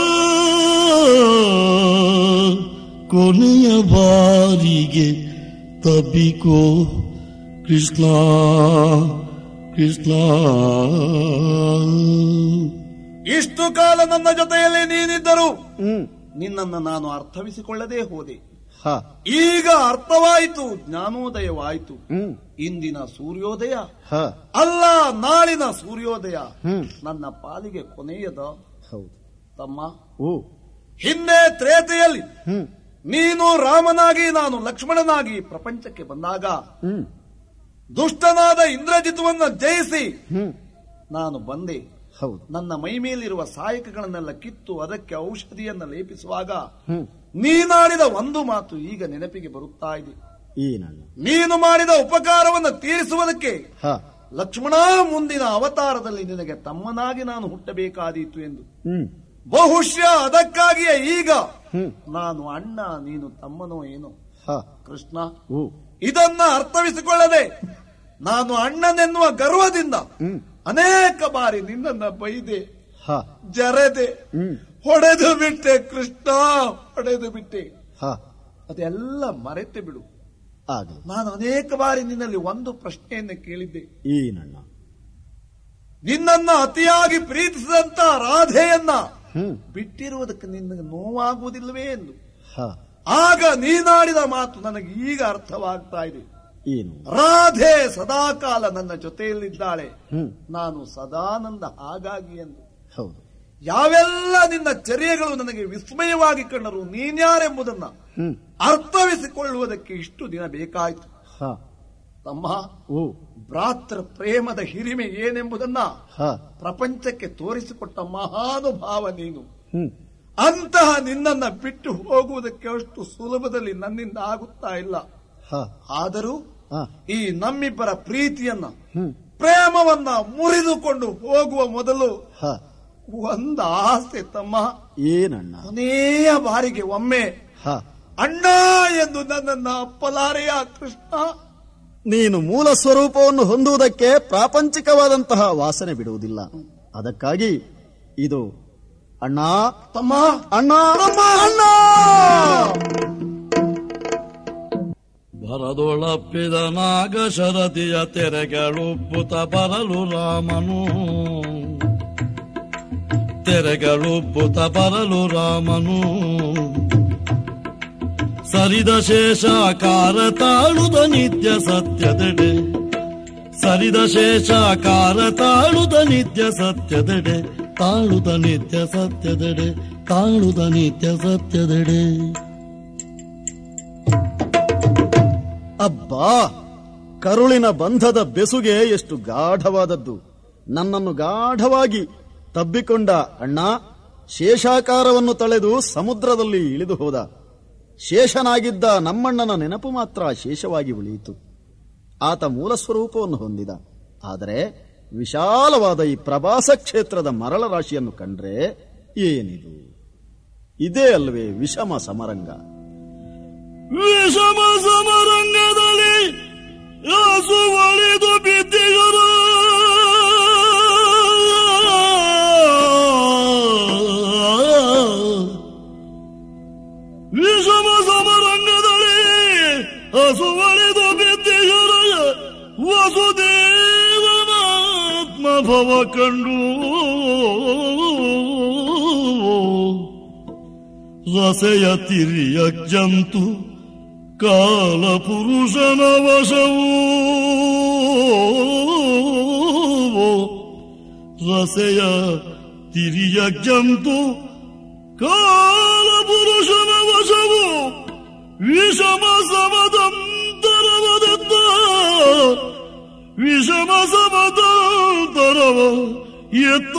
ಕೊನೆಯ ಬಾರಿಗೆ ತಬ್ಬಿಕೋ ಕೃಷ್ಣ ಕೃಷ್ಣ ಇಷ್ಟು ಕಾಲ ನನ್ನ ಜೊತೆಯಲ್ಲಿ ನೀನಿದ್ದರು ಹ್ಮ್ ನಿನ್ನನ್ನು ನಾನು ಅರ್ಥವಿಸಿಕೊಳ್ಳದೇ ಹೋದೆ ಹ ಈಗ ಅರ್ಥವಾಯಿತು ಜ್ಞಾನೋದಯವಾಯಿತು ಹ್ಮ್ ಇಂದಿನ ಸೂರ್ಯೋದಯ ಹ ಅಲ್ಲ ನಾಳಿನ ಸೂರ್ಯೋದಯ ಹ್ಮ್ ನನ್ನ ಪಾಲಿಗೆ ಕೊನೆಯದ ಹೌದು ತಮ್ಮ ಓ ಹಿಂದೆ ತ್ರೇತೆಯಲ್ಲಿ ಹ್ಮ್ ನೀನು ರಾಮನಾಗಿ ನಾನು ಲಕ್ಷ್ಮಣನಾಗಿ ಪ್ರಪಂಚಕ್ಕೆ ಬಂದಾಗ ಹ್ಮ್ ದುಷ್ಟನಾದ ಇಂದ್ರಜಿತುವನ್ನ ಜಯಿಸಿ ಹ್ಮ್ ನಾನು ಬಂದೆ ಹೌದು ನನ್ನ ಮೈ ಮೇಲಿರುವ ಸಾಯಕಗಳನ್ನೆಲ್ಲ ಕಿತ್ತು ಅದಕ್ಕೆ ಔಷಧಿಯನ್ನ ಲೇಪಿಸುವಾಗ ಹ್ಮ್ ನೀನಾಡಿದ ಒಂದು ಮಾತು ಈಗ ನೆನಪಿಗೆ ಬರುತ್ತಾ ಇದೆ ಏನಣ್ಣ ನೀನು ಮಾಡಿದ ಉಪಕಾರವನ್ನು ತೀರಿಸುವುದಕ್ಕೆ ಹ ಲಕ್ಷ್ಮಣ ಮುಂದಿನ ಅವತಾರದಲ್ಲಿ ನಿನಗೆ ತಮ್ಮನಾಗಿ ನಾನು ಹುಟ್ಟಬೇಕಾದೀತು ಎಂದು ಹ್ಮ್ ಬಹುಶಃ ಅದಕ್ಕಾಗಿಯೇ ಈಗ ಹ್ಮ್ ನಾನು ಅಣ್ಣ ನೀನು ತಮ್ಮನೋ ಏನೋ ಹ ಕೃಷ್ಣ ಓ ಇದನ್ನ ಅರ್ಥವಿಸಿಕೊಳ್ಳದೆ ನಾನು ಅಣ್ಣನೆನ್ನುವ ಗರ್ವದಿಂದ ಹ್ಮ್ ಅನೇಕ ಬಾರಿ ನಿನ್ನನ್ನ ಬೈದೆ ಹ ಜರೆದೆ ಹ್ಮ್ ಹೊಡೆದು ಬಿಟ್ಟೆ ಕೃಷ್ಣ ಹೊಡೆದು ಬಿಟ್ಟೆ ಹ ಅದೆಲ್ಲ ಮರೆತೆ ಬಿಡು ಆಗಲಿ ನಾನು ಅನೇಕ ಬಾರಿ ನಿನ್ನಲ್ಲಿ ಒಂದು ಪ್ರಶ್ನೆಯನ್ನು ಕೇಳಿದ್ದೆ ಏನಣ್ಣ ನಿನ್ನನ್ನ ಅತಿಯಾಗಿ ಪ್ರೀತಿಸಿದಂತ ರಾಧೆಯನ್ನ ಹ್ಮ್ ಬಿಟ್ಟಿರುವುದಕ್ಕೆ ನಿನಗೆ ನೋವಾಗುವುದಿಲ್ಲವೇ ಎಂದು ಹ ಆಗ ನೀನಾಡಿದ ಮಾತು ನನಗೆ ಈಗ ಅರ್ಥವಾಗ್ತಾ ಇದೆ ಏನು ರಾಧೆ ಸದಾಕಾಲ ನನ್ನ ಜೊತೆಯಲ್ಲಿದ್ದಾಳೆ ಹ್ಮ್ ನಾನು ಸದಾನಂದ ಹಾಗಾಗಿ ಎಂದು ಹೌದು ಯಾವೆಲ್ಲ ನಿನ್ನ ಚರ್ಯಗಳು ನನಗೆ ವಿಸ್ಮಯವಾಗಿ ಕಂಡರು ನೀನ್ಯಾರೆಂಬುದನ್ನ ಹ್ಮ್ ಅರ್ಥವಿಸಿಕೊಳ್ಳುವುದಕ್ಕೆ ಇಷ್ಟು ದಿನ ಬೇಕಾಯಿತು ಹ ತಮ್ಮ ಓ ಭ್ರಾತೃ ಪ್ರೇಮದ ಹಿರಿಮೆ ಏನೆಂಬುದನ್ನ ಹ ಪ್ರಪಂಚಕ್ಕೆ ತೋರಿಸಿಕೊಟ್ಟ ಮಹಾನುಭಾವ ನೀನು ಹ್ಮ್ ಅಂತಹ ನಿನ್ನನ್ನ ಬಿಟ್ಟು ಹೋಗುವುದಕ್ಕೆ ಅಷ್ಟು ಸುಲಭದಲ್ಲಿ ನನ್ನಿಂದ ಆಗುತ್ತಾ ಇಲ್ಲ ಹ ಆದರೂ ಹ ಈ ನಮ್ಮಿಬ್ಬರ ಪ್ರೀತಿಯನ್ನ ಹ್ಮ್ ಪ್ರೇಮವನ್ನ ಮುರಿದುಕೊಂಡು ಹೋಗುವ ಮೊದಲು ಹ ಒಂದು ಆಸೆ ತಮ್ಮ ಏನಣ್ಣ ಕೊನೆಯ ಬಾರಿಗೆ ಒಮ್ಮೆ ಹ ಅಣ್ಣ ಎಂದು ನನ್ನನ್ನ ಅಪ್ಪಲಾರೆಯ ಕೃಷ್ಣ ನೀನು ಮೂಲ ಸ್ವರೂಪವನ್ನು ಹೊಂದುವುದಕ್ಕೆ ಪ್ರಾಪಂಚಿಕವಾದಂತಹ ವಾಸನೆ ಬಿಡುವುದಿಲ್ಲ ಅದಕ್ಕಾಗಿ ಇದು ಅಣ್ಣ ತಮ್ಮ ಅಣ್ಣ ಅಣ್ಣ ಬರದೊಳಪ್ಪಿದ ನಾಗ ಶರದಿಯ ತೆರೆಗಳುಪ್ಪುತ ಬರಲು ರಾಮನು ತೆರೆಗಳುಪ್ಪುತ ಬರಲು ರಾಮನು ಸರಿದ ಶೇಷಾಕಾರ ತಾಳುದ ನಿತ್ಯ ಸತ್ಯದೆಡೆ ಸರಿದ ಶೇಷಾಕಾರ ತಾಳುದ ನಿತ್ಯ ಸತ್ಯದೆಡೆ ತಾಳುದ ನಿತ್ಯ ಸತ್ಯದೆಡೆ ತಾಳುದ ನಿತ್ಯ ಸತ್ಯದೆಡೆ ಅಬ್ಬಾ ಕರುಳಿನ ಬಂಧದ ಬೆಸುಗೆ ಎಷ್ಟು ಗಾಢವಾದದ್ದು ನನ್ನನ್ನು ಗಾಢವಾಗಿ ತಬ್ಬಿಕೊಂಡ ಅಣ್ಣ ಶೇಷಾಕಾರವನ್ನು ತಳೆದು ಸಮುದ್ರದಲ್ಲಿ ಇಳಿದು ಹೋದ ಶೇಷನಾಗಿದ್ದ ನಮ್ಮಣ್ಣನ ನೆನಪು ಮಾತ್ರ ಶೇಷವಾಗಿ ಉಳಿಯಿತು ಆತ ಮೂಲ ಸ್ವರೂಪವನ್ನು ಹೊಂದಿದ ಆದರೆ ವಿಶಾಲವಾದ ಈ ಪ್ರವಾಸ ಕ್ಷೇತ್ರದ ಮರಳ ರಾಶಿಯನ್ನು ಕಂಡ್ರೆ ಏನಿದು ಇದೇ ಅಲ್ವೇ ವಿಷಮ ಸಮರಂಗ ವಿಷಮ ಸಮರಂಗದಲ್ಲಿ ಹಸು ಒಳಿದು ಬಿದ್ದಿಗರು ವಿಷಮ ಸಮರಂಗದಲ್ಲಿ ಹಸು ಒಳಿದು ಬಿದ್ದಿಗರು ವಸುದೇವನ ಆತ್ಮಭವ ಕಂಡು ರಸೆಯ ತಿರಿಯ ಜಂತು ಕಾಲ ಪುರುಷನ ವಶವು ರಸೆಯ ತಿರಿಯ ಜಂತು ಕಾಲ ಪುರುಷನ ವಶವು ವಿಷಮ ಸಮದಂತರವದತ್ತ ವಿಷಮ ಸಮದಂತರವ ಎತ್ತ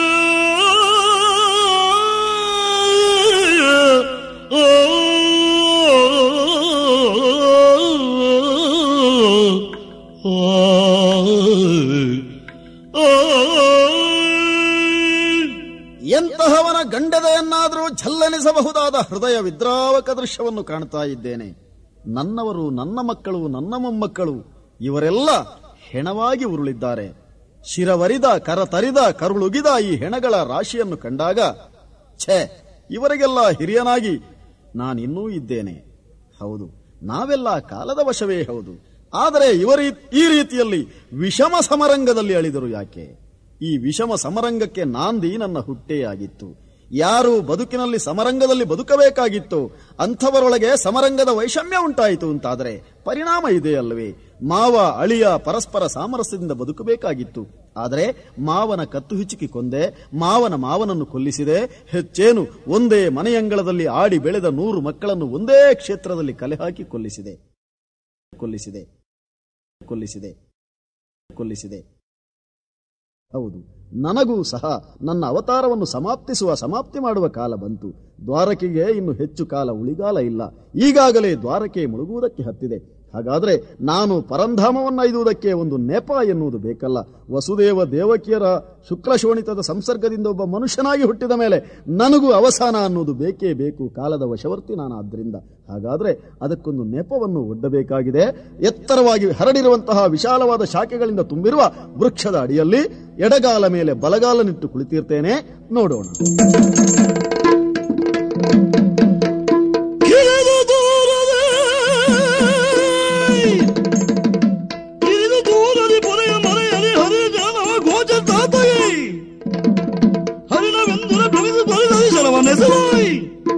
ಎಂತಹವನ ಗಂಡದೆಯನ್ನಾದರೂ ಝಲ್ಲನಿಸಬಹುದಾದ ಹೃದಯ ವಿದ್ರಾವಕ ದೃಶ್ಯವನ್ನು ಕಾಣ್ತಾ ಇದ್ದೇನೆ ನನ್ನವರು ನನ್ನ ಮಕ್ಕಳು ನನ್ನ ಮೊಮ್ಮಕ್ಕಳು ಇವರೆಲ್ಲ ಹೆಣವಾಗಿ ಉರುಳಿದ್ದಾರೆ ಶಿರವರಿದ ಕರತರಿದ ಕರುಳುಗಿದ ಈ ಹೆಣಗಳ ರಾಶಿಯನ್ನು ಕಂಡಾಗ ಛೇ ಇವರಿಗೆಲ್ಲ ಹಿರಿಯನಾಗಿ ನಾನಿನ್ನೂ ಇದ್ದೇನೆ ಹೌದು ನಾವೆಲ್ಲ ಕಾಲದ ವಶವೇ ಹೌದು ಆದರೆ ಇವರಿ ಈ ರೀತಿಯಲ್ಲಿ ವಿಷಮ ಸಮರಂಗದಲ್ಲಿ ಅಳಿದರು ಯಾಕೆ ಈ ವಿಷಮ ಸಮರಂಗಕ್ಕೆ ನಾಂದಿ ನನ್ನ ಹುಟ್ಟೇ ಆಗಿತ್ತು ಯಾರು ಬದುಕಿನಲ್ಲಿ ಸಮರಂಗದಲ್ಲಿ ಬದುಕಬೇಕಾಗಿತ್ತು ಅಂಥವರೊಳಗೆ ಸಮರಂಗದ ವೈಷಮ್ಯ ಉಂಟಾಯಿತು ಅಂತಾದರೆ ಪರಿಣಾಮ ಇದೆ ಅಲ್ಲವೇ ಮಾವ ಅಳಿಯ ಪರಸ್ಪರ ಸಾಮರಸ್ಯದಿಂದ ಬದುಕಬೇಕಾಗಿತ್ತು ಆದರೆ ಮಾವನ ಕತ್ತು ಹಿಚುಕಿ ಕೊಂದೆ ಮಾವನ ಮಾವನನ್ನು ಕೊಲ್ಲಿಸಿದೆ ಹೆಚ್ಚೇನು ಒಂದೇ ಮನೆಯಂಗಳದಲ್ಲಿ ಆಡಿ ಬೆಳೆದ ನೂರು ಮಕ್ಕಳನ್ನು ಒಂದೇ ಕ್ಷೇತ್ರದಲ್ಲಿ ಕಲೆ ಹಾಕಿ ಕೊಲ್ಲಿಸಿದೆ ಕೊಲ್ಲಿಸಿದೆ ಕೊಲ್ಲಿಸಿದೆ ಕೊಲ್ಲಿಸಿದೆ ಹೌದು ನನಗೂ ಸಹ ನನ್ನ ಅವತಾರವನ್ನು ಸಮಾಪ್ತಿಸುವ ಸಮಾಪ್ತಿ ಮಾಡುವ ಕಾಲ ಬಂತು ದ್ವಾರಕೆಗೆ ಇನ್ನು ಹೆಚ್ಚು ಕಾಲ ಉಳಿಗಾಲ ಇಲ್ಲ ಈಗಾಗಲೇ ದ್ವಾರಕೆ ಮುಳುಗುವುದಕ್ಕೆ ಹತ್ತಿದೆ ಹಾಗಾದ್ರೆ ನಾನು ಪರಂಧಾಮವನ್ನೈದುವುದಕ್ಕೆ ಒಂದು ನೆಪ ಎನ್ನುವುದು ಬೇಕಲ್ಲ ವಸುದೇವ ದೇವಕಿಯರ ಶುಕ್ಲ ಶೋಣಿತದ ಸಂಸರ್ಗದಿಂದ ಒಬ್ಬ ಮನುಷ್ಯನಾಗಿ ಹುಟ್ಟಿದ ಮೇಲೆ ನನಗೂ ಅವಸಾನ ಅನ್ನುವುದು ಬೇಕೇ ಬೇಕು ಕಾಲದ ವಶವರ್ತಿ ನಾನು ಆದ್ದರಿಂದ ಹಾಗಾದ್ರೆ ಅದಕ್ಕೊಂದು ನೆಪವನ್ನು ಒಡ್ಡಬೇಕಾಗಿದೆ ಎತ್ತರವಾಗಿ ಹರಡಿರುವಂತಹ ವಿಶಾಲವಾದ ಶಾಖೆಗಳಿಂದ ತುಂಬಿರುವ ವೃಕ್ಷದ ಅಡಿಯಲ್ಲಿ ಎಡಗಾಲ ಮೇಲೆ ಬಲಗಾಲನಿಟ್ಟು ಕುಳಿತಿರ್ತೇನೆ ನೋಡೋಣ ಕಿರಿದು ದೂರದೆ ಕಿರಿದು ದೂರದಿ ಪೊರೆಯ ಮರೆಯಲಿ ಹರಿ ಜನವ ಗೋಚ ತಾತಯೇ ಹರಿಣವೆಂದರೆ ಬೆಳೆದು ಬರೆದದಿ ಶರವನೆಸವಾಯಿ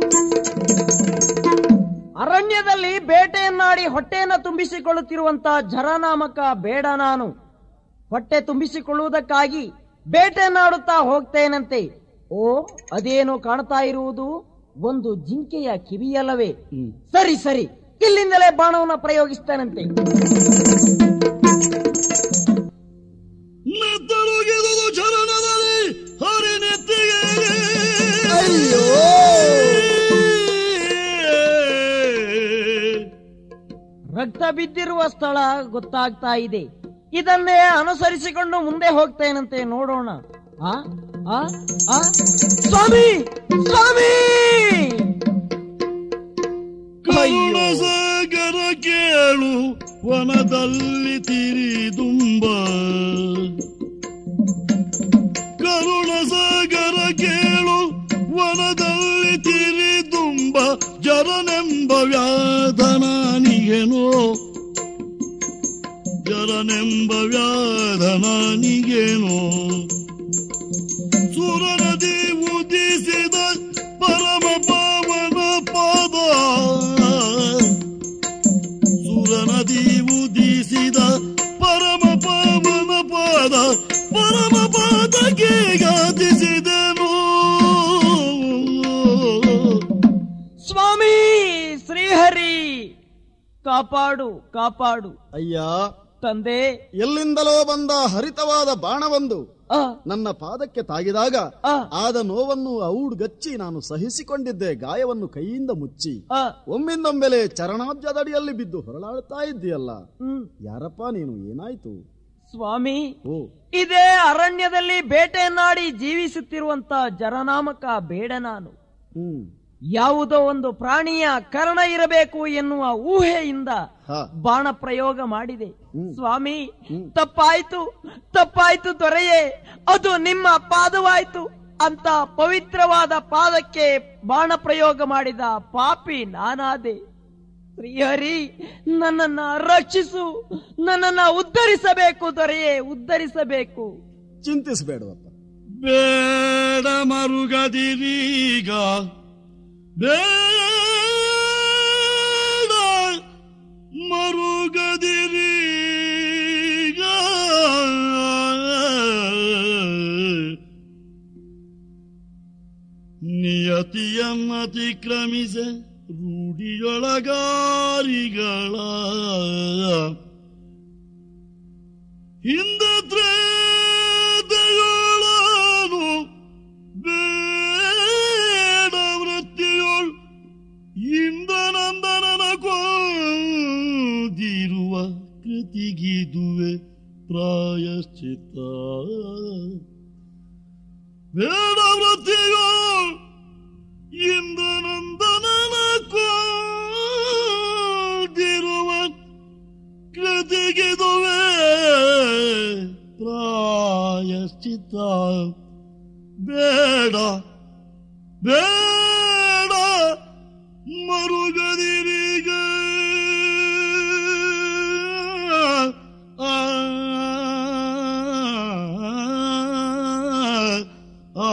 ಅರಣ್ಯದಲ್ಲಿ ಬೇಟೆಯನ್ನಾಡಿ ಹೊಟ್ಟೆಯನ್ನು ತುಂಬಿಸಿಕೊಳ್ಳುತ್ತಿರುವಂತಹ ಜರನಾಮಕ ಬೇಡ ನಾನು ಹೊಟ್ಟೆ ತುಂಬಿಸಿಕೊಳ್ಳುವುದಕ್ಕಾಗಿ ಬೇಟೆಯನ್ನಾಡುತ್ತಾ ಹೋಗ್ತೇನಂತೆ ಓ ಅದೇನು ಕಾಣ್ತಾ ಇರುವುದು ಒಂದು ಜಿಂಕೆಯ ಕಿವಿಯಲ್ಲವೇ ಸರಿ ಸರಿ ಇಲ್ಲಿಂದಲೇ ಬಾಣವನ್ನು ಪ್ರಯೋಗಿಸ್ತೇನಂತೆ ನೆತ್ತರುಗಿದುದು ಚರಣದಲ್ಲಿ ಹರಿ ನೆತ್ತಿಗೆ ಅಯ್ಯೋ ರಕ್ತ ಬಿದ್ದಿರುವ ಸ್ಥಳ ಗೊತ್ತಾಗ್ತಾ ಇದೆ ಇದನ್ನೇ ಅನುಸರಿಸಿಕೊಂಡು ಮುಂದೆ ಹೋಗ್ತೇನಂತೆ ನೋಡೋಣ ಆ? ಆ? ಆ? ಸ್ವಾಮಿ ಸ್ವಾಮಿ ಕರುಣ ಸಾಗರ ಕೇಳು ವನದಲ್ಲಿ ತಿರಿದುಂಬ ಕರುಣ ಸಾಗರ ಕೇಳು ವನದಲ್ಲಿ ತಿರಿದುಂಬ ಜರನೆಂಬ ವ್ಯಾಧನಾನಿಗೆನೋ ಜರನೆಂಬ ವ್ಯಾಧನಾನಿಗೇನೋ ಸುರನದಿ ಉದಿಸಿದ ಪರಮ ಪಾವನ ಪಾದ ಸುರನದಿ ಉದಿಸಿದ ಪರಮ ಪಾವನ ಪಾದ ಪರಮ ಪಾದಕ್ಕೆ ಗಾದಿಸಿದನು ಸ್ವಾಮಿ ಶ್ರೀಹರಿ ಕಾಪಾಡು ಕಾಪಾಡು ಅಯ್ಯ ತಂದೆ ಎಲ್ಲಿಂದಲೋ ಬಂದ ಹರಿತವಾದ ಬಾಣವೊಂದು ಆ, ನನ್ನ ಪಾದಕ್ಕೆ ತಾಗಿದಾಗ ಆ. ಆದ ನೋವನ್ನು ಔಡ್ಗಚ್ಚಿ ನಾನು ಸಹಿಸಿಕೊಂಡಿದ್ದೆ ಗಾಯವನ್ನು ಕೈಯಿಂದ ಮುಚ್ಚಿ ಆ, ಒಮ್ಮಿಂದೊಮ್ಮೆಲೆ ಚರಣಾಬ್ಜದಡಿಯಲ್ಲಿ ಬಿದ್ದು ಹೊರಳಾಡ್ತಾ ಇದ್ದೀಯಲ್ಲ ಹ್ಮ್. ಯಾರಪ್ಪ ನೀನು ಏನಾಯ್ತು ಸ್ವಾಮಿ ಓ ಇದೇ ಅರಣ್ಯದಲ್ಲಿ ಬೇಟೆಯನ್ನಾಡಿ ಜೀವಿಸುತ್ತಿರುವಂತ ಜರನಾಮಕ ಬೇಡ ನಾನು ಹ್ಮ್ ಯಾವುದೋ ಒಂದು ಪ್ರಾಣಿಯ ಕರ್ಣ ಇರಬೇಕು ಎನ್ನುವ ಊಹೆಯಿಂದ ಹ ಬಾಣ ಪ್ರಯೋಗ ಮಾಡಿದೆ ಹ್ಮ್. ಸ್ವಾಮಿ ಹ್ಮ್. ತಪ್ಪಾಯ್ತು ತಪ್ಪಾಯ್ತು ದೊರೆಯೇ ಅದು ನಿಮ್ಮ ಪಾದವಾಯ್ತು ಅಂತ ಪವಿತ್ರವಾದ ಪಾದಕ್ಕೆ ಬಾಣ ಪ್ರಯೋಗ ಮಾಡಿದ ಪಾಪಿ ನಾನಾದೆ ಶ್ರೀಹರಿ ನನ್ನನ್ನ ರಕ್ಷಿಸು ನನ್ನನ್ನ ಉದ್ಧರಿಸಬೇಕು ದೊರೆಯೇ ಉದ್ಧರಿಸಬೇಕು ಚಿಂತಿಸಬೇಡವಪ್ಪ ಬೇಡ ಮರುಗದಿರೀಗ ಬೇಡ ಮರುಗದಿರೀಗ ನಿಯತಿಯನ್ನತಿಕ್ರಮಿಸ ರೂಢಿಯೊಳಗಾರಿಗಳ ಹಿಂದತ್ರೇದಯೋಳನು ಬೇಡ ವೃತ್ತಿಯೋಳ್ ಇಂದನಂದನನ ಕೊಂದಿರುವ ಕೃತಿಗಿದುವೆ ಪ್ರಾಯಶ್ಚಿತ್ತ ಬೇಡ ವೃತ್ತಿಯೋಳ್ ಇಂದನಂದನನ ಕೊಂದಿರುವ ಕೃತಿಗಿದುವೆ ಪ್ರಾಯಶ್ಚಿತ್ತ ಬೇಡ ಬೇಡ ಮರುಗದಿರಿಗ ಆ, ಆ,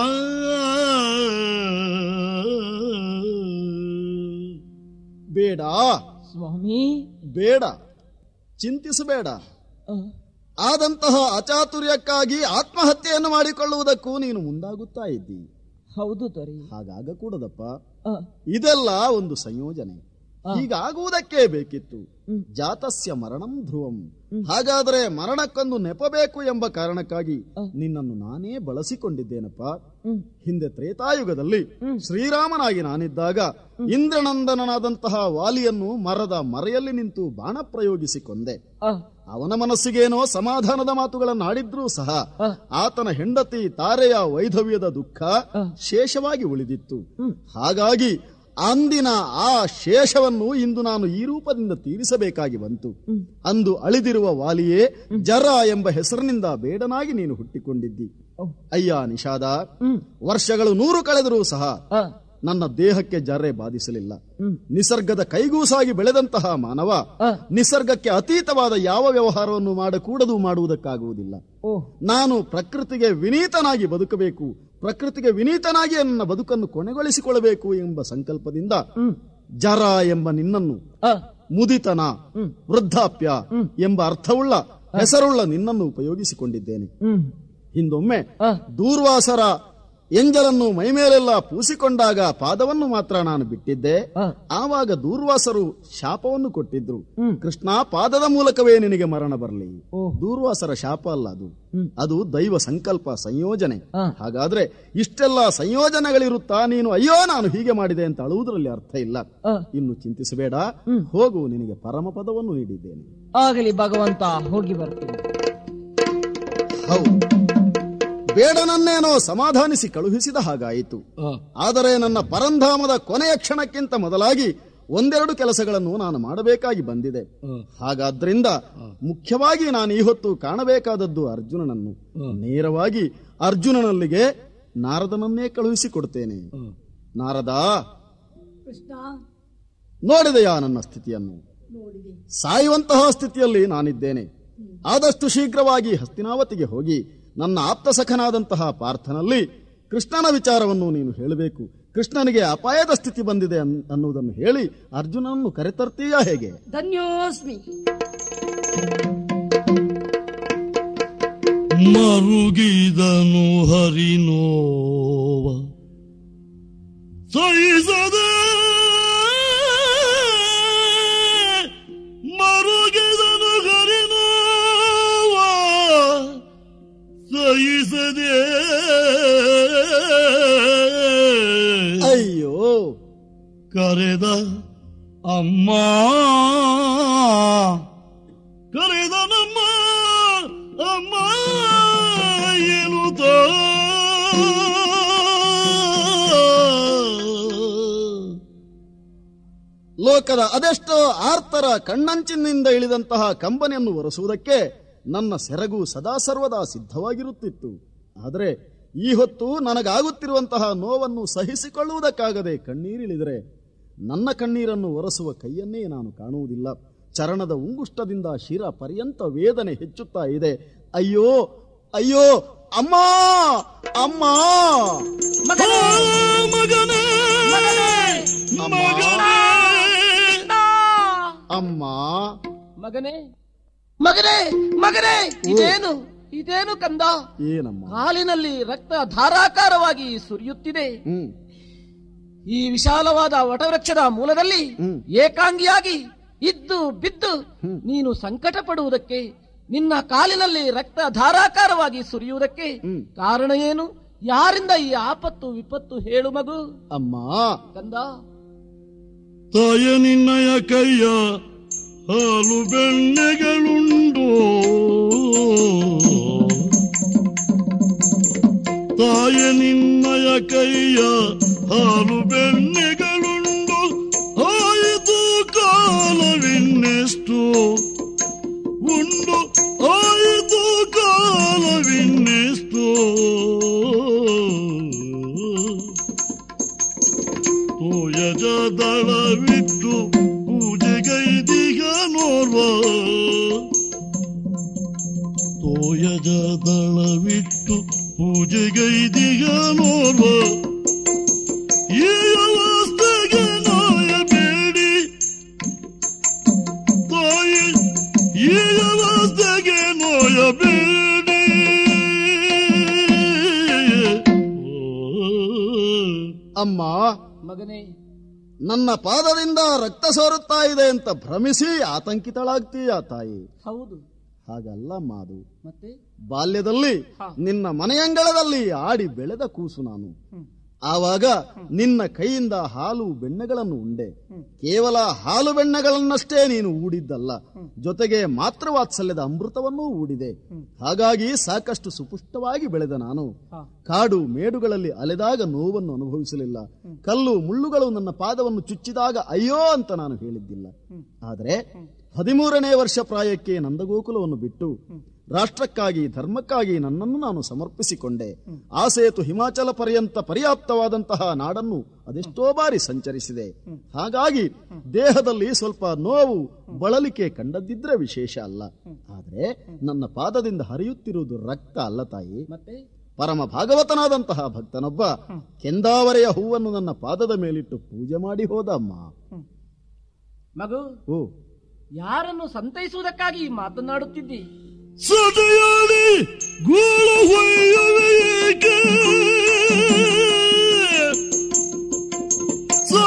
ಬೇಡ ಸ್ವಾಮಿ ಬೇಡ ಚಿಂತಿಸಬೇಡ ಆ, ಆದಂತಹ ಅಚಾತುರ್ಯಕ್ಕಾಗಿ ಆತ್ಮಹತ್ಯೆಯನ್ನು ಮಾಡಿಕೊಳ್ಳುವುದಕ್ಕೂ ನೀನು ಮುಂದಾಗುತ್ತಾ ಇದ್ದಿ ಹೌದು ದೊರೆ ಹಾಗಾಗಕೂಡದಪ್ಪ ಆ, ಇದೆಲ್ಲ ಒಂದು ಸಂಯೋಜನೆ ಹೀಗಾಗುವುದಕ್ಕೆ ಬೇಕಿತ್ತು ಹ್ಮ್. ಜಾತಸ್ಯ ಮರಣಂ ಧ್ರುವಂ ಹಾಗಾದರೆ ಮರಣಕ್ಕೊಂದು ನೆಪಬೇಕು ಎಂಬ ಕಾರಣಕ್ಕಾಗಿ ನಿನ್ನನ್ನು ನಾನೇ ಬಳಸಿಕೊಂಡಿದ್ದೇನಪ್ಪ ಹ್ಮ್. ಹಿಂದೆ ತ್ರೇತಾಯುಗದಲ್ಲಿ ಶ್ರೀರಾಮನಾಗಿ ನಾನಿದ್ದಾಗ ಇಂದ್ರನಂದನನಾದಂತಹ ವಾಲಿಯನ್ನು ಮರದ ಮರೆಯಲ್ಲಿ ನಿಂತು ಬಾಣ ಪ್ರಯೋಗಿಸಿ ಕೊಂದೆ ಆ, ಅವನ ಮನಸ್ಸಿಗೇನೋ ಸಮಾಧಾನದ ಮಾತುಗಳನ್ನಾಡಿದ್ರೂ ಸಹ ಆ. ಆತನ ಹೆಂಡತಿ ತಾರೆಯ ವೈಧವ್ಯದ ದುಃಖ ಶೇಷವಾಗಿ ಉಳಿದಿತ್ತು ಹಾಗಾಗಿ ಅಂದಿನ ಆ ಶೇಷವನ್ನು ಇಂದು ನಾನು ಈ ರೂಪದಿಂದ ತೀರಿಸಬೇಕಾಗಿ ಬಂತು ಅಂದು ಅಳಿದಿರುವ ವಾಲಿಯೇ ಜರ ಎಂಬ ಹೆಸರಿನಿಂದ ಬೇಡನಾಗಿ ನೀನು ಹುಟ್ಟಿಕೊಂಡಿದ್ದಿ ಅಯ್ಯ ನಿಷಾದ ವರ್ಷಗಳು ನೂರು ಕಳೆದರೂ ಸಹ ಆ, ನನ್ನ ದೇಹಕ್ಕೆ ಜರ್ರೆ ಬಾಧಿಸಲಿಲ್ಲ ನಿಸರ್ಗದ ಕೈಗೂಸಾಗಿ ಬೆಳೆದಂತಹ ಮಾನವ ನಿಸರ್ಗಕ್ಕೆ ಅತೀತವಾದ ಯಾವ ವ್ಯವಹಾರವನ್ನು ಮಾಡಕೂಡದು ಮಾಡುವುದಕ್ಕಾಗುವುದಿಲ್ಲ ಓ ನಾನು ಪ್ರಕೃತಿಗೆ ವಿನೀತನಾಗಿ ಬದುಕಬೇಕು ಪ್ರಕೃತಿಗೆ ವಿನೀತನಾಗಿ ನನ್ನ ಬದುಕನ್ನು ಕೊನೆಗೊಳಿಸಿಕೊಳ್ಳಬೇಕು ಎಂಬ ಸಂಕಲ್ಪದಿಂದ ಜರ ಎಂಬ ನಿನ್ನನ್ನು ಆ, ಮುದಿತನ ವೃದ್ಧಾಪ್ಯ ಎಂಬ ಅರ್ಥವುಳ್ಳ ಹೆಸರುಳ್ಳ ನಿನ್ನನ್ನು ಉಪಯೋಗಿಸಿಕೊಂಡಿದ್ದೇನೆ ಹ್ಮ್ ಹಿಂದೊಮ್ಮೆ ಆ. ದೂರ್ವಾಸರ ಎಂಜಲನ್ನು ಮೈಮೇಲೆಲ್ಲ ಪೂಸಿಕೊಂಡಾಗ ಪಾದವನ್ನು ಮಾತ್ರ ನಾನು ಬಿಟ್ಟಿದ್ದೆ ಆ. ಆವಾಗ ದೂರ್ವಾಸರು ಶಾಪವನ್ನು ಕೊಟ್ಟಿದ್ರು ಕೃಷ್ಣ ಪಾದದ ಮೂಲಕವೇ ನಿನಗೆ ಮರಣ ಬರಲಿ ಓಹ್. ದೂರ್ವಾಸರ ಶಾಪ ಅಲ್ಲ ಅದು ಅದು ದೈವ ಸಂಕಲ್ಪ ಸಂಯೋಜನೆ ಆ. ಹಾಗಾದ್ರೆ ಇಷ್ಟೆಲ್ಲ ಸಂಯೋಜನೆಗಳಿರುತ್ತಾ ನೀನು ಅಯ್ಯೋ ನಾನು ಹೀಗೆ ಮಾಡಿದೆ ಅಂತ ಅಳುವುದರಲ್ಲಿ ಅರ್ಥ ಇಲ್ಲ ಆ. ಇನ್ನು ಚಿಂತಿಸಬೇಡ ಹೋಗು ನಿನಗೆ ಪರಮ ಪದವನ್ನು ನೀಡಿದ್ದೇನೆ ಆಗಲಿ ಭಗವಂತ ಹೋಗಿ ಬರ್ತೀನಿ ಹೌದು ಬೇಡನನ್ನೇನೋ ಸಮಾಧಾನಿಸಿ ಕಳುಹಿಸಿದ ಹಾಗಾಯಿತು ಆದರೆ ನನ್ನ ಪರಂಧಾಮದ ಕೊನೆಯ ಕ್ಷಣಕ್ಕಿಂತ ಮೊದಲಾಗಿ ಒಂದೆರಡು ಕೆಲಸಗಳನ್ನು ನಾನು ಮಾಡಬೇಕಾಗಿ ಬಂದಿದೆ ಹಾಗಾದ್ರಿಂದ ಮುಖ್ಯವಾಗಿ ನಾನು ಈ ಹೊತ್ತು ಕಾಣಬೇಕಾದದ್ದು ಅರ್ಜುನನನ್ನು ನೇರವಾಗಿ ಅರ್ಜುನನಲ್ಲಿಗೆ ನಾರದನನ್ನೇ ಕಳುಹಿಸಿಕೊಡ್ತೇನೆ ನಾರದ ನೋಡಿದೆಯಾ ನನ್ನ ಸ್ಥಿತಿಯನ್ನು ಸಾಯುವಂತಹ ಸ್ಥಿತಿಯಲ್ಲಿ ನಾನಿದ್ದೇನೆ ಆದಷ್ಟು ಶೀಘ್ರವಾಗಿ ಹಸ್ತಿನಾವತಿಗೆ ಹೋಗಿ ನನ್ನ ಆಪ್ತ ಸಖನಾದಂತಹ ಪಾರ್ಥನಲ್ಲಿ ಕೃಷ್ಣನ ವಿಚಾರವನ್ನು ನೀನು ಹೇಳಬೇಕು ಕೃಷ್ಣನಿಗೆ ಅಪಾಯದ ಸ್ಥಿತಿ ಬಂದಿದೆ ಅನ್- ಅನ್ನುವುದನ್ನು ಹೇಳಿ ಅರ್ಜುನನನ್ನು ಕರೆತರ್ತೀಯಾ ಹೇಗೆ ಧನ್ಯೋಸ್ಮಿ ಮರುಗಿದನು ಹರಿನೋವ ಸಹಿಸದೆ ಮರುಗಿದನು ಹರಿನೋವ ಸಹಿಸದೆ ಅಯ್ಯೋ ಕರೆದ ಅಮ್ಮ ಕರೆದ ನಮ್ಮ ಅಮ್ಮ ಎನ್ನುತ್ತ ಲೋಕದ ಅದೆಷ್ಟೋ ಆರ್ತರ ಕಣ್ಣಂಚಿನಿಂದ ಇಳಿದಂತಹ ಕಂಬನಿಯನ್ನು ಒರೆಸುವುದಕ್ಕೆ ನನ್ನ ಸೆರಗು ಸದಾ ಸರ್ವದಾ ಸಿದ್ಧವಾಗಿರುತ್ತಿತ್ತು ಆದರೆ ಈ ಹೊತ್ತು ನನಗಾಗುತ್ತಿರುವಂತಹ ನೋವನ್ನು ಸಹಿಸಿಕೊಳ್ಳುವುದಕ್ಕಾಗದೆ ಕಣ್ಣೀರಿಳಿದರೆ ನನ್ನ ಕಣ್ಣೀರನ್ನು ಒರೆಸುವ ಕೈಯನ್ನೇ ನಾನು ಕಾಣುವುದಿಲ್ಲ ಚರಣದ ಉಂಗುಷ್ಟದಿಂದ ಶಿರ ಪರ್ಯಂತ ವೇದನೆ ಹೆಚ್ಚುತ್ತಾ ಇದೆ ಅಯ್ಯೋ ಅಯ್ಯೋ ಅಮ್ಮ ಅಮ್ಮ ಮಗನೇ ಮಗನೇ ಅಮ್ಮ ಮಗನೇ ಮಗನೇ ಮಗನೇ ಇದೇನು ಇದೇನು ಕಂದ ಏನಮ್ಮ ಹಾಲಿನಲ್ಲಿ ರಕ್ತ ಧಾರಾಕಾರವಾಗಿ ಸುರಿಯುತ್ತಿದೆ ಹ್ಮ್ ಈ ವಿಶಾಲವಾದ ವಟವೃಕ್ಷದ ಮೂಲದಲ್ಲಿ ಹ್ಮ್. ಏಕಾಂಗಿಯಾಗಿ ಇದ್ದು ಬಿದ್ದು ನೀನು ಸಂಕಟ ಪಡುವುದಕ್ಕೆ ನಿನ್ನ ಕಾಲಿನಲ್ಲಿ ರಕ್ತ ಧಾರಾಕಾರವಾಗಿ ಸುರಿಯುವುದಕ್ಕೆ ಹ್ಮ್. ಕಾರಣ ಏನು ಯಾರಿಂದ ಈ ಆಪತ್ತು ವಿಪತ್ತು ಹೇಳು ಮಗು ಅಮ್ಮ ಕಂದ ತಾಯ ನಿನ್ನಯ ಕೈಯ ಹಾಲು ಬೆಣ್ಣೆಗಳುಂಡು ತಾಯ ನಿನ್ನಯ ಕೈಯ ಹಾಲು ಬೆಣ್ಣೆಗಳುಂಡು ಆಯಿತು ಕಾಲವಿನ್ನೆಷ್ಟು ಉಂಡು ಆಯಿತು ಕಾಲವಿನ್ನೆಷ್ಟು ತೋಯಜ ದಳವಿಟ್ಟು ಪೂಜೆಗೈದಿಗ ನೋರ್ವ ತೋಯಜ ದಳವಿಟ್ಟು ಪೂಜೆಗೈದಿಗ ನೋರ್ವ ಈ ಅವಸ್ಥೆಗೆ ನೋಯಬೇಡಿ ತಾಯಿ ಈ ಅವಸ್ಥೆಗೆ ನೋಯಬೇಡಿ ಅಮ್ಮ ಮಗನೇ ನನ್ನ ಪಾದದಿಂದ ರಕ್ತ ಸೋರುತ್ತಾ ಇದೆ ಅಂತ ಭ್ರಮಿಸಿ ಆತಂಕಿತಳಾಗ್ತೀಯ ತಾಯಿ ಹೌದು ಹಾಗಲ್ಲ ಮಾದು ಮತ್ತೆ ಬಾಲ್ಯದಲ್ಲಿ ನಿನ್ನ ಮನೆಯಂಗಳದಲ್ಲಿ ಆಡಿ ಬೆಳೆದ ಕೂಸು ನಾನು ಆವಾಗ ನಿನ್ನ ಕೈಯಿಂದ ಹಾಲು ಬೆಣ್ಣೆಗಳನ್ನು ಉಂಡೆ ಕೇವಲ ಹಾಲು ಬೆಣ್ಣೆಗಳನ್ನಷ್ಟೇ ನೀನು ಊಡಿದ್ದಲ್ಲ ಜೊತೆಗೆ ಮಾತೃವಾತ್ಸಲ್ಯದ ಅಮೃತವನ್ನೂ ಊಡಿದೆ ಹಾಗಾಗಿ ಸಾಕಷ್ಟು ಸುಪುಷ್ಟವಾಗಿ ಬೆಳೆದ ನಾನು ಕಾಡು ಮೇಡುಗಳಲ್ಲಿ ಅಲೆದಾಗ ನೋವನ್ನು ಅನುಭವಿಸಲಿಲ್ಲ ಕಲ್ಲು ಮುಳ್ಳುಗಳು ನನ್ನ ಪಾದವನ್ನು ಚುಚ್ಚಿದಾಗ ಅಯ್ಯೋ ಅಂತ ನಾನು ಹೇಳಿದ್ದಿಲ್ಲ ಆದರೆ ಹದಿಮೂರನೇ ವರ್ಷ ಪ್ರಾಯಕ್ಕೆ ನಂದಗೋಕುಲವನ್ನು ಬಿಟ್ಟು ರಾಷ್ಟ್ರಕ್ಕಾಗಿ ಧರ್ಮಕ್ಕಾಗಿ ನನ್ನನ್ನು ನಾನು ಸಮರ್ಪಿಸಿಕೊಂಡೆ ಆ ಸೇತು ಹಿಮಾಚಲ ಪರ್ಯಂತ ಪರ್ಯಾಪ್ತವಾದಂತಹ ನಾಡನ್ನು ಅದೆಷ್ಟೋ ಬಾರಿ ಸಂಚರಿಸಿದೆ ಹಾಗಾಗಿ ದೇಹದಲ್ಲಿ ಸ್ವಲ್ಪ ನೋವು ಬಳಲಿಕೆ ಕಂಡದ್ದಿದ್ರೆ ವಿಶೇಷ ಅಲ್ಲ ಆದರೆ ನನ್ನ ಪಾದದಿಂದ ಹರಿಯುತ್ತಿರುವುದು ರಕ್ತ ಅಲ್ಲ ತಾಯಿ ಮತ್ತೆ ಪರಮ ಭಾಗವತನಾದಂತಹ ಭಕ್ತನೊಬ್ಬ ಕೆಂದಾವರೆಯ ಹೂವನ್ನು ನನ್ನ ಪಾದದ ಮೇಲಿಟ್ಟು ಪೂಜೆ ಮಾಡಿ ಹೋದ ಅಮ್ಮ ಮಗು ಓ ಯಾರನ್ನು ಸಂತೈಸುವುದಕ್ಕಾಗಿ ಮಾತನಾಡುತ್ತಿದ್ದಿ ಸದೆಯಾಡಿ ಗೂಳು ಹೊಯ್ಯುವೆ ಏಕೆ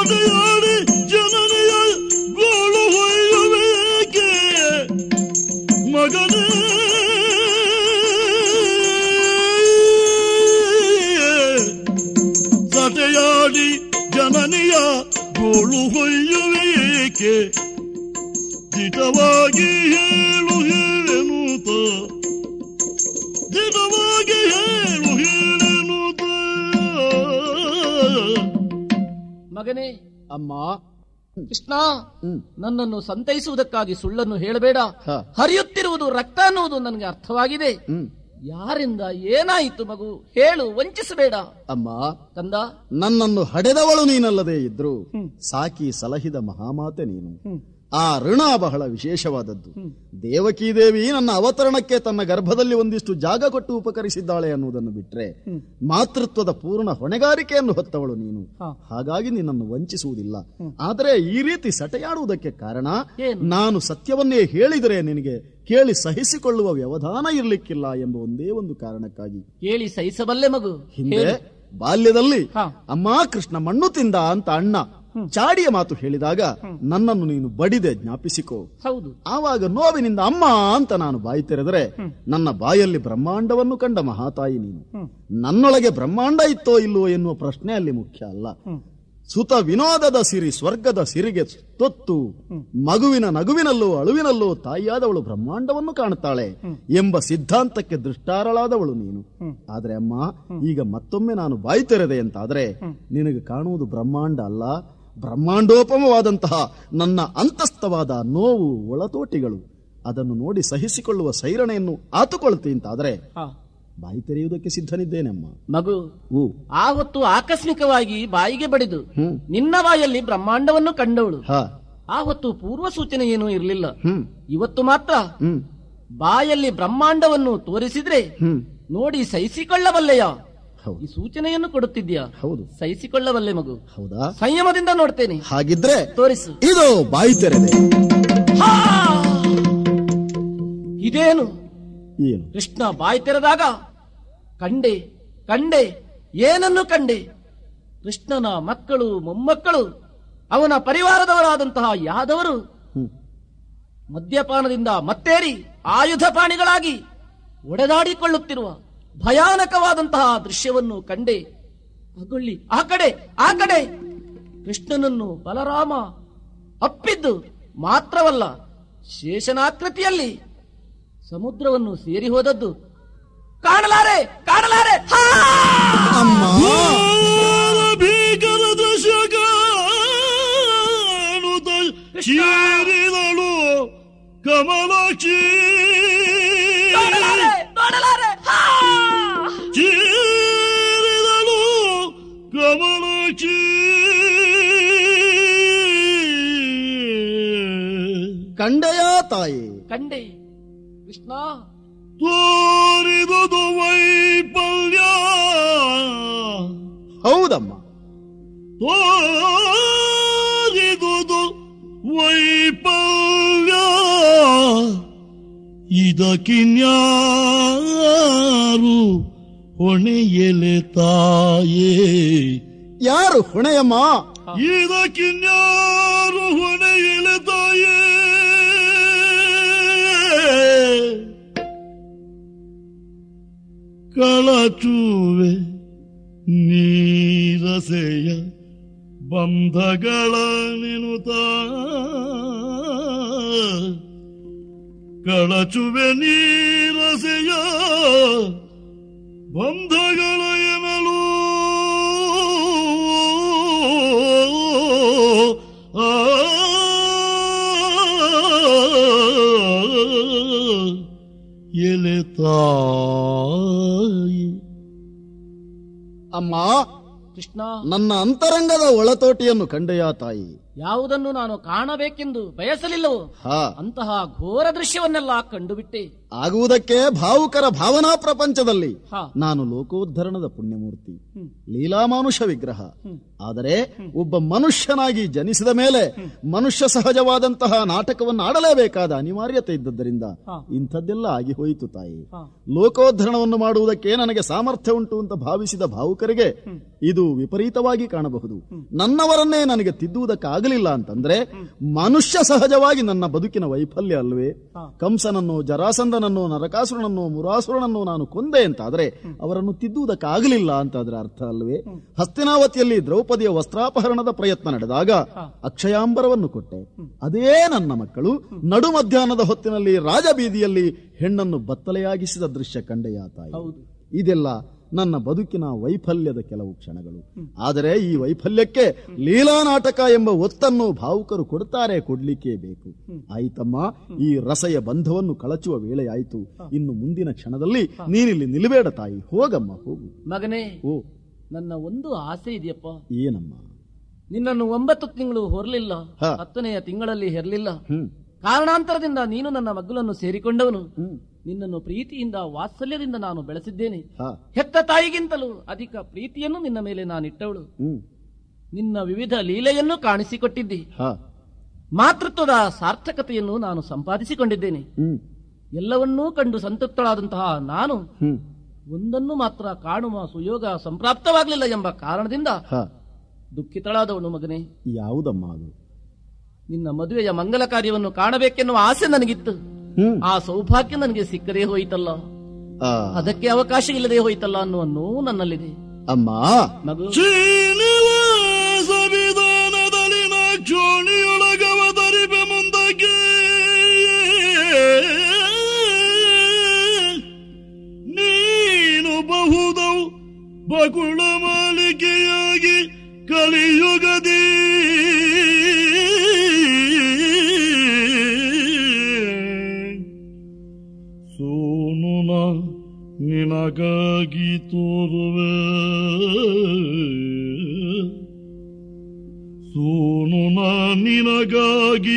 ಸದೆಯಾಡಿ ಜನನಿಯ ಗೋಳು ಹೊಯ್ಯುವೇಕೆ ಮಗನೇ ಸಟೆಯಾಡಿ ಜನನಿಯ ಗೋಳು ಹೊಯ್ಯುವೇಕೆ ದಿಟವಾಗಿ ಹೇಳು ಹೇಳೆನೂತ ದಿಟವಾಗಿ ಹೇಳು ಹೇಳೆನೂತ ಮಗನೇ ಅಮ್ಮ ಕೃಷ್ಣ ಹ್ಮ್. ನನ್ನನ್ನು ಸಂತೈಸುವುದಕ್ಕಾಗಿ ಸುಳ್ಳನ್ನು ಹೇಳಬೇಡ ಹ. ಹರಿಯುತ್ತಿರುವುದು ರಕ್ತ ಅನ್ನುವುದು ನನಗೆ ಅರ್ಥವಾಗಿದೆ ಹ್ಮ್ ಯಾರಿಂದ ಏನಾಯಿತು ಮಗು ಹೇಳು ವಂಚಿಸಬೇಡ ಅಮ್ಮ ಕಂದ ನನ್ನನ್ನು ಹಡೆದವಳು ನೀನಲ್ಲದೆ ಇದ್ರು ಸಾಕಿ ಸಲಹಿದ ಮಹಾಮಾತೆ ನೀನು ಆ ಋಣ ಬಹಳ ವಿಶೇಷವಾದದ್ದು ದೇವಕೀ ದೇವಿ ನನ್ನ ಅವತರಣಕ್ಕೆ ತನ್ನ ಗರ್ಭದಲ್ಲಿ ಒಂದಿಷ್ಟು ಜಾಗ ಕೊಟ್ಟು ಉಪಕರಿಸಿದ್ದಾಳೆ ಅನ್ನುವುದನ್ನು ಬಿಟ್ರೆ ಮಾತೃತ್ವದ ಪೂರ್ಣ ಹೊಣೆಗಾರಿಕೆಯನ್ನು ಹೊತ್ತವಳು ನೀನು ಹಾಗಾಗಿ ನಿನ್ನನ್ನು ವಂಚಿಸುವುದಿಲ್ಲ ಆದರೆ ಈ ರೀತಿ ಸಟೆಯಾಡುವುದಕ್ಕೆ ಕಾರಣ ಏನು? ನಾನು ಸತ್ಯವನ್ನೇ ಹೇಳಿದರೆ ನಿನಗೆ ಕೇಳಿ ಸಹಿಸಿಕೊಳ್ಳುವ ವ್ಯವಧಾನ ಇರಲಿಕ್ಕಿಲ್ಲ ಎಂಬ ಒಂದೇ ಒಂದು ಕಾರಣಕ್ಕಾಗಿ ಕೇಳಿ ಸಹಿಸಬಲ್ಲೆ ಮಗು ಹಿಂದೆ ಹೇಳು. ಬಾಲ್ಯದಲ್ಲಿ ಹಾ. ಅಮ್ಮ ಕೃಷ್ಣ ಮಣ್ಣು ತಿಂದ ಅಂತ ಅಣ್ಣ ಚಾಡಿಯ ಮಾತು ಹೇಳಿದಾಗ ನನ್ನನ್ನು ನೀನು ಬಡಿದೆ ಜ್ಞಾಪಿಸಿಕೋ ಹೌದು ಆವಾಗ ನೋವಿನಿಂದ ಅಮ್ಮ ಅಂತ ನಾನು ಬಾಯಿ ತೆರೆದರೆ ನನ್ನ ಬಾಯಲ್ಲಿ ಬ್ರಹ್ಮಾಂಡವನ್ನು ಕಂಡ ಮಹಾತಾಯಿ ನೀನು ನನ್ನೊಳಗೆ ಬ್ರಹ್ಮಾಂಡ ಇತ್ತೋ ಇಲ್ಲವೋ ಎನ್ನುವ ಪ್ರಶ್ನೆ ಅಲ್ಲಿ ಮುಖ್ಯ ಅಲ್ಲ ಸುತ ವಿನೋದದ ಸಿರಿ ಸ್ವರ್ಗದ ಸಿರಿಗೆ ತೊತ್ತು ಮಗುವಿನ ನಗುವಿನಲ್ಲೂ ಅಳುವಿನಲ್ಲೂ ತಾಯಿಯಾದವಳು ಬ್ರಹ್ಮಾಂಡವನ್ನು ಕಾಣುತ್ತಾಳೆ ಎಂಬ ಸಿದ್ಧಾಂತಕ್ಕೆ ದೃಷ್ಟಾರಳಾದವಳು ನೀನು ಆದ್ರೆ ಅಮ್ಮ ಈಗ ಮತ್ತೊಮ್ಮೆ ನಾನು ಬಾಯಿ ತೆರೆದೆ ಅಂತಾದ್ರೆ ನಿನಗೆ ಕಾಣುವುದು ಬ್ರಹ್ಮಾಂಡ ಅಲ್ಲ ಬ್ರಹ್ಮಾಂಡೋಪಮವಾದಂತಹ ನನ್ನ ಅಂತಸ್ತವಾದ ನೋವು ಒಳತೋಟಿಗಳು ಅದನ್ನು ನೋಡಿ ಸಹಿಸಿಕೊಳ್ಳುವ ಸೈರಣೆಯನ್ನು ಆತುಕೊಳ್ತಿ ಅಂತಾದ್ರೆ ಹಾ. ಬಾಯಿ ತೆರೆಯುವುದಕ್ಕೆ ಸಿದ್ಧನಿದ್ದೇನೆ ಅಮ್ಮ ಮಗು ಊ ಆ ಹೊತ್ತು ಆಕಸ್ಮಿಕವಾಗಿ ಬಾಯಿಗೆ ಬಡಿದು ಹ್ಮ್ ನಿನ್ನ ಬಾಯಲ್ಲಿ ಬ್ರಹ್ಮಾಂಡವನ್ನು ಕಂಡವಳು ಹಾ ಆ ಹೊತ್ತು ಪೂರ್ವ ಸೂಚನೆ ಏನೂ ಇರಲಿಲ್ಲ ಹ್ಮ್ ಇವತ್ತು ಮಾತ್ರ ಹ್ಮ್ ಬಾಯಲ್ಲಿ ಬ್ರಹ್ಮಾಂಡವನ್ನು ತೋರಿಸಿದ್ರೆ ಹ್ಮ್ ನೋಡಿ ಸಹಿಸಿಕೊಳ್ಳಬಲ್ಲೆಯ ಹೌದು ಈ ಸೂಚನೆಯನ್ನು ಕೊಡುತ್ತಿದ್ಯಾ ಹೌದು ಸಹಿಸಿಕೊಳ್ಳಬಲ್ಲೆ ಮಗು ಹೌದಾ ಸಂಯಮದಿಂದ ನೋಡ್ತೇನೆ ಹಾಗಿದ್ರೆ ತೋರಿಸು ಇದು ಬಾಯಿ ತೆರೆದೆ ಹಾ! ಇದೇನು ಏನು ಕೃಷ್ಣ ಬಾಯಿ ತೆರೆದಾಗ ಕಂಡೆ ಕಂಡೆ ಏನನ್ನು ಕಂಡೆ ಕೃಷ್ಣನ ಮಕ್ಕಳು ಮೊಮ್ಮಕ್ಕಳು ಅವನ ಪರಿವಾರದವರಾದಂತಹ ಯಾದವರು ಹ್ಮ್ ಮದ್ಯಪಾನದಿಂದ ಮತ್ತೇರಿ ಆಯುಧ ಪಾಣಿಗಳಾಗಿ ಒಡೆದಾಡಿಕೊಳ್ಳುತ್ತಿರುವ ಭಯಾನಕವಾದಂತಹ ದೃಶ್ಯವನ್ನು ಕಂಡೆ ಅಗೊಳ್ಳಿ ಆ ಕಡೆ ಆ ಕಡೆ ಕೃಷ್ಣನನ್ನು ಬಲರಾಮ ಅಪ್ಪಿದ್ದು ಮಾತ್ರವಲ್ಲ ಶೇಷನಾಕೃತಿಯಲ್ಲಿ ಸಮುದ್ರವನ್ನು ಸೇರಿ ಹೋದದ್ದು ಕಾಣಲಾರೆ ಕಾಣಲಾರೆ ಹಾ! ಘೋರ ಭೀಕರ ದೃಶ್ಯ ಕಾಣುತ್ತ ಚೀರಿದಳು ಕಮಲಾಕ್ಷಿ ನೋಡಲಾರೆ, ನೋಡಲಾರೆ, ಹಾ! ಚೀರಿದಳು ಕಮಲಾಕ್ಷಿ ಕಂಡೆಯ ತಾಯಿ ಕಂಡೆ ಕೃಷ್ಣ ತೋರಿದುದು ವೈಫಲ್ಯ ಹೌದಮ್ಮ ತೋರಿದುದು ವೈಫಲ್ಯ ಇದಕ್ಕಿನ್ಯಾರು ಹೊಣೆಯಲೆ ತಾಯೇ ಯಾರು ಹೊಣೆಯಮ್ಮ ಇದಕ್ಕಿನ್ಯಾರು ಹೊಣೆಯಲೆ ತಾಯೇ ಕಳಚುವೆ ನೀರಸೆಯ ಬಂಧಗಳ ನೆನುತ ಕಳಚುವೆ ನೀರಸೆಯ ಬಂಧಗಳ ಎನಲು ಆ ಎಲೆ ತಾಯಿ ಅಮ್ಮ ಕೃಷ್ಣ ನನ್ನ ಅಂತರಂಗದ ಒಳತೋಟಿಯನ್ನು ಕಂಡೆಯ ತಾಯಿ ಯಾವುದನ್ನು ನಾನು ಕಾಣಬೇಕೆಂದು ಬಯಸಲಿಲ್ಲವೋ ಹಾ ಅಂತಹ ಘೋರ ದೃಶ್ಯವನ್ನೆಲ್ಲ ಕಂಡುಬಿಟ್ಟೆ ಆಗುವುದಕ್ಕೆ ಭಾವುಕರ ಭಾವನಾ ಪ್ರಪಂಚದಲ್ಲಿ ಹಾ. ನಾನು ಲೋಕೋದ್ಧರಣದ ಪುಣ್ಯಮೂರ್ತಿ ಲೀಲಾಮಾನುಷ ವಿಗ್ರಹ ಆದರೆ ಒಬ್ಬ ಮನುಷ್ಯನಾಗಿ ಜನಿಸಿದ ಮೇಲೆ ಮನುಷ್ಯ ಸಹಜವಾದಂತಹ ನಾಟಕವನ್ನು ಆಡಲೇಬೇಕಾದ ಅನಿವಾರ್ಯತೆ ಇದ್ದದ್ದರಿಂದ ಇಂಥದ್ದೆಲ್ಲ ಆಗಿ ಹೋಯಿತು ತಾಯಿ ಲೋಕೋದ್ಧರಣವನ್ನು ಮಾಡುವುದಕ್ಕೆ ನನಗೆ ಸಾಮರ್ಥ್ಯ ಉಂಟು ಅಂತ ಭಾವಿಸಿದ ಭಾವುಕರಿಗೆ ಇದು ವಿಪರೀತ ವಿಪರೀತವಾಗಿ ಕಾಣಬಹುದು ನನ್ನವರನ್ನೇ ನನಗೆ ತಿದ್ದುವುದಕ್ಕಾಗಲಿಲ್ಲ ಅಂತಂದ್ರೆ ಮನುಷ್ಯ ಸಹಜವಾಗಿ ನನ್ನ ಬದುಕಿನ ವೈಫಲ್ಯ ಅಲ್ವೇ ಕಂಸನನ್ನು ಜರಾಸಂದನನ್ನು ನರಕಾಸುರನನ್ನು ಮುರಾಸುರನನ್ನು ನಾನು ಕೊಂದೆ ಅಂತಾದ್ರೆ ಅವರನ್ನು ತಿದ್ದುವುದಕ್ಕಾಗಲಿಲ್ಲ ಅಂತಾದ್ರೆ ಅರ್ಥ ಅಲ್ವೇ ಹಸ್ತಿನಾವತಿಯಲ್ಲಿ ದ್ರೌಪದಿಯ ವಸ್ತ್ರಾಪಹರಣದ ಪ್ರಯತ್ನ ನಡೆದಾಗ ಅಕ್ಷಯಾಂಬರವನ್ನು ಕೊಟ್ಟೆ ಅದೇ ನನ್ನ ಮಕ್ಕಳು ನಡು ಮಧ್ಯಾಹ್ನದ ಹೊತ್ತಿನಲ್ಲಿ ರಾಜಬೀದಿಯಲ್ಲಿ ಹೆಣ್ಣನ್ನು ಬತ್ತಲೆಯಾಗಿಸಿದ ದೃಶ್ಯ ಕಂಡೆಯ ತಾಯಿ ಇದೆಲ್ಲ ನನ್ನ ಬದುಕಿನ ವೈಫಲ್ಯದ ಕೆಲವು ಕ್ಷಣಗಳು ಆದರೆ ಈ ವೈಫಲ್ಯಕ್ಕೆ ಲೀಲಾ ನಾಟಕ ಎಂಬ ಒತ್ತನ್ನು ಭಾವುಕರು ಕೊಡ್ತಾರೆ ಕೊಡ್ಲಿಕ್ಕೆ ಬೇಕು ಆಯ್ತಮ್ಮ ಈ ರಸಯ ಬಂಧವನ್ನು ಕಳಚುವ ವೇಳೆ ಆಯ್ತು ಇನ್ನು ಮುಂದಿನ ಕ್ಷಣದಲ್ಲಿ ನೀನಿಲ್ಲಿ ನಿಲ್ಬೇಡ ತಾಯಿ ಹೋಗಮ್ಮ ಹೋಗು ಮಗನೇ ಓ ನನ್ನ ಒಂದು ಆಸೆ ಇದೆಯಪ್ಪ ಏನಮ್ಮ ನಿನ್ನನ್ನು ಒಂಬತ್ತು ತಿಂಗಳು ಹೊರಲಿಲ್ಲ ಹ. ಹತ್ತನೆಯ ತಿಂಗಳಲ್ಲಿ ಹೆರಲಿಲ್ಲ ಹ್ಮ್ ಕಾರಣಾಂತರದಿಂದ ನೀನು ನನ್ನ ಮಗ್ಗುಲನ್ನು ಸೇರಿಕೊಂಡವನು ಹ್ಮ್ ನಿನ್ನನ್ನು ಪ್ರೀತಿಯಿಂದ ವಾತ್ಸಲ್ಯದಿಂದ ನಾನು ಬೆಳೆಸಿದ್ದೇನೆ ಹಾ ಹೆತ್ತ ತಾಯಿಗಿಂತಲೂ ಅಧಿಕ ಪ್ರೀತಿಯನ್ನು ನಿನ್ನ ಮೇಲೆ ನಾನಿಟ್ಟವಳು ಹ್ಮ್ ನಿನ್ನ ವಿವಿಧ ಲೀಲೆಯನ್ನು ಕಾಣಿಸಿಕೊಟ್ಟಿದ್ದಿ ಹಾ ಮಾತೃತ್ವದ ಸಾರ್ಥಕತೆಯನ್ನು ನಾನು ಸಂಪಾದಿಸಿಕೊಂಡಿದ್ದೇನೆ ಹ್ಮ್ ಎಲ್ಲವನ್ನೂ ಕಂಡು ಸಂತೃಪ್ತಳಾದಂತಹ ನಾನು ಹ್ಮ್ ಒಂದನ್ನು ಮಾತ್ರ ಕಾಣುವ ಸುಯೋಗ ಸಂಪ್ರಾಪ್ತವಾಗಲಿಲ್ಲ ಎಂಬ ಕಾರಣದಿಂದ ಹಾ ದುಃಖಿತಳಾದವನು ಮಗನೇ ಯಾವುದಮ್ಮ ಅದು ನಿನ್ನ ಮದುವೆಯ ಮಂಗಲ ಕಾರ್ಯವನ್ನು ಕಾಣಬೇಕೆನ್ನುವ ಆಸೆ ನನಗಿತ್ತು ಹ್ಮ್ ಆ ಸೌಭಾಗ್ಯ ನನಗೆ ಸಿಕ್ಕದೇ ಹೋಯಿತಲ್ಲ ಆ, ಅದಕ್ಕೆ ಅವಕಾಶ ಇಲ್ಲದೆ ಹೋಯಿತಲ್ಲ ಅನ್ನುವ ನೋವು ನನ್ನಲ್ಲಿದೆ ಅಮ್ಮ ಮಗು ಶ್ರೀನಿವಾಸ ವಿಧಾನದಲ್ಲಿನ ಕ್ಷೋಣಿಯೊಳಗವತರಿಪೆ ಮುಂದಕ್ಕೆ ನೀನು ಬಹುದವು ಬಕುಳ ಮಾಲಿಕೆಯಾಗಿ ಕಲಿಯುಗದಿ ಸೋನುನ ನಿನಗಾಗಿ ತೋರುವೆ ಸೋನುನ ನಿನಗಾಗಿ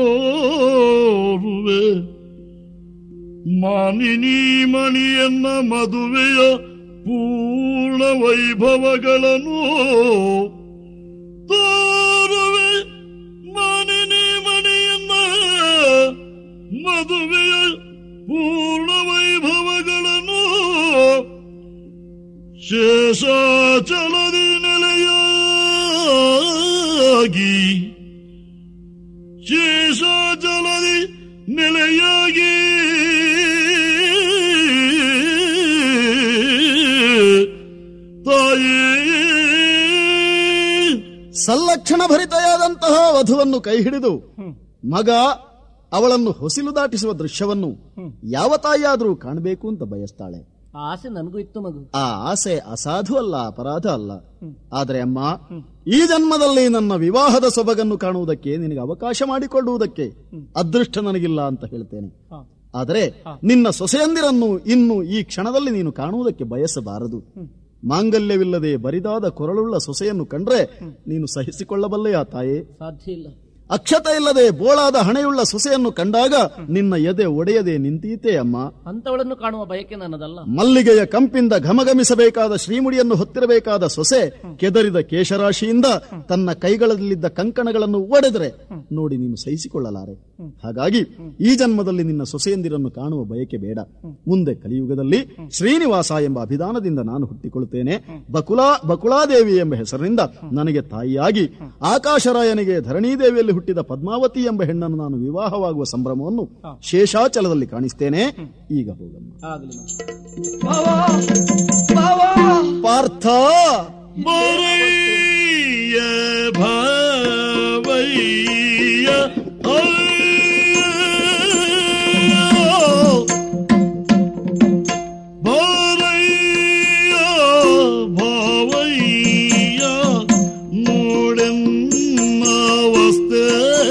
ತೋರುವೆ ಮಾನಿನಿ ಮಣಿಯನ್ನ ಮದುವೆಯ ಪೂರ್ಣ ವೈಭವಗಳನ್ನು ತೋರುವೆ ಮಾನಿನಿ ಮಣಿಯನ್ನ ಮದುವೆಯ ಪೂರ್ಣ ವೈಭವಗಳನ್ನು ಶೇಷಾಚಲದಿ ನೆಲೆಯಾಗಿ ಶೇಷಾಚಲದಿ ನೆಲೆಯಾಗಿ ತಾಯೇ ಸಲ್ಲಕ್ಷಣ ಭರಿತೆಯಾದಂತಹ ವಧುವನ್ನು ಕೈ ಹಿಡಿದು ಮಗ ಅವಳನ್ನು ಹೊಸಿಲು ದಾಟಿಸುವ ದೃಶ್ಯವನ್ನು ಯಾವ ತಾಯಿಯಾದರೂ ಕಾಣಬೇಕು ಅಂತ ಬಯಸ್ತಾಳೆ ಆ ಆಸೆ ನನಗೂ ಇತ್ತು ಮಗು ಆ ಆಸೆ ಅಸಾಧು ಅಲ್ಲ ಅಪರಾಧ ಅಲ್ಲ ಆದರೆ ಅಮ್ಮ ಈ ಜನ್ಮದಲ್ಲಿ ನನ್ನ ವಿವಾಹದ ಸೊಬಗನ್ನು ಕಾಣುವುದಕ್ಕೆ ನಿನಗೆ ಅವಕಾಶ ಮಾಡಿಕೊಳ್ಳುವುದಕ್ಕೆ ಅದೃಷ್ಟ ನನಗಿಲ್ಲ ಅಂತ ಹೇಳ್ತೇನೆ ಆದರೆ ನಿನ್ನ ಸೊಸೆಯಂದಿರನ್ನು ಇನ್ನು ಈ ಕ್ಷಣದಲ್ಲಿ ನೀನು ಕಾಣುವುದಕ್ಕೆ ಬಯಸಬಾರದು ಮಾಂಗಲ್ಯವಿಲ್ಲದೆ ಬರಿದಾದ ಕೊರಳುಳ್ಳ ಸೊಸೆಯನ್ನು ಕಂಡ್ರೆ ನೀನು ಸಹಿಸಿಕೊಳ್ಳಬಲ್ಲೆಯಾ ತಾಯೇ ಸಾಧ್ಯ ಇಲ್ಲ ಅಕ್ಷತೆ ಇಲ್ಲದೆ ಬೋಳಾದ ಹಣೆಯುಳ್ಳ ಸೊಸೆಯನ್ನು ಕಂಡಾಗ ನಿನ್ನ ಎದೆ ಒಡೆಯದೆ ನಿಂತೀತೆ ಅಮ್ಮ ಅಂತವಳನ್ನು ಕಾಣುವ ಬಯಕೆ ನನ್ನದಲ್ಲ ಮಲ್ಲಿಗೆಯ ಕಂಪಿಂದ ಘಮಘಮಿಸಬೇಕಾದ ಶ್ರೀಮುಡಿಯನ್ನು ಹೊತ್ತಿರಬೇಕಾದ ಸೊಸೆ ಕೆದರಿದ ಕೇಶರಾಶಿಯಿಂದ ತನ್ನ ಕೈಗಳಲ್ಲಿದ್ದ ಕಂಕಣಗಳನ್ನು ಒಡೆದರೆ ನೋಡಿ ನೀನು ಸಹಿಸಿಕೊಳ್ಳಲಾರೆ ಹಾಗಾಗಿ ಈ ಜನ್ಮದಲ್ಲಿ ನಿನ್ನ ಸೊಸೆಯಂದಿರನ್ನು ಕಾಣುವ ಬಯಕೆ ಬೇಡ ಮುಂದೆ ಕಲಿಯುಗದಲ್ಲಿ ಶ್ರೀನಿವಾಸ ಎಂಬ ಅಭಿಧಾನದಿಂದ ನಾನು ಹುಟ್ಟಿಕೊಳ್ಳುತ್ತೇನೆ ಬಕುಲಾ ಬಕುಳಾದೇವಿ ಎಂಬ ಹೆಸರಿನಿಂದ ನನಗೆ ತಾಯಿಯಾಗಿ ಆಕಾಶರಾಯನಿಗೆ ಧರಣೀದೇವಿಯಲ್ಲಿ ಹುಟ್ಟಿದ ಪದ್ಮಾವತಿ ಎಂಬ ಹೆಣ್ಣನ್ನು ನಾನು ವಿವಾಹವಾಗುವ ಸಂಭ್ರಮವನ್ನು ಶೇಷಾಚಲದಲ್ಲಿ ಕಾಣಿಸ್ತೇನೆ ಈಗ ಹೋಗಮ್ಮ ಆಗಲಿ ಮಗು. ಪಾರ್ಥ ಬರಯ್ಯ ಭಾವಯ್ಯ ಬರಯ್ಯ ಭಾವಯ್ಯ ನೋಡೆನ್ನವಸ್ತೆ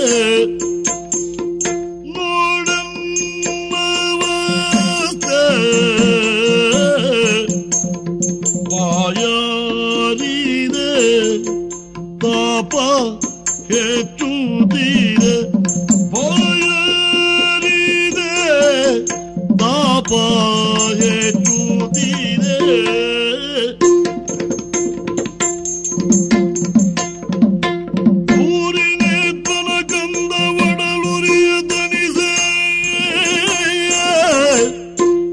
ನೋಡೆನ್ನವಸ್ತೆ ಬಾಯಾರಿದೆ ತಾಪ ಹೆಚ್ಚುತ್ತೀರೆ ಬಾಯಾರಿದೆ ತಾಪ ಹೆಚ್ಚುತ್ತೀರೆ ಊರಿನೇ ತನಕಂದ ಒಡಲುರಿಯ ದನಿಸೆ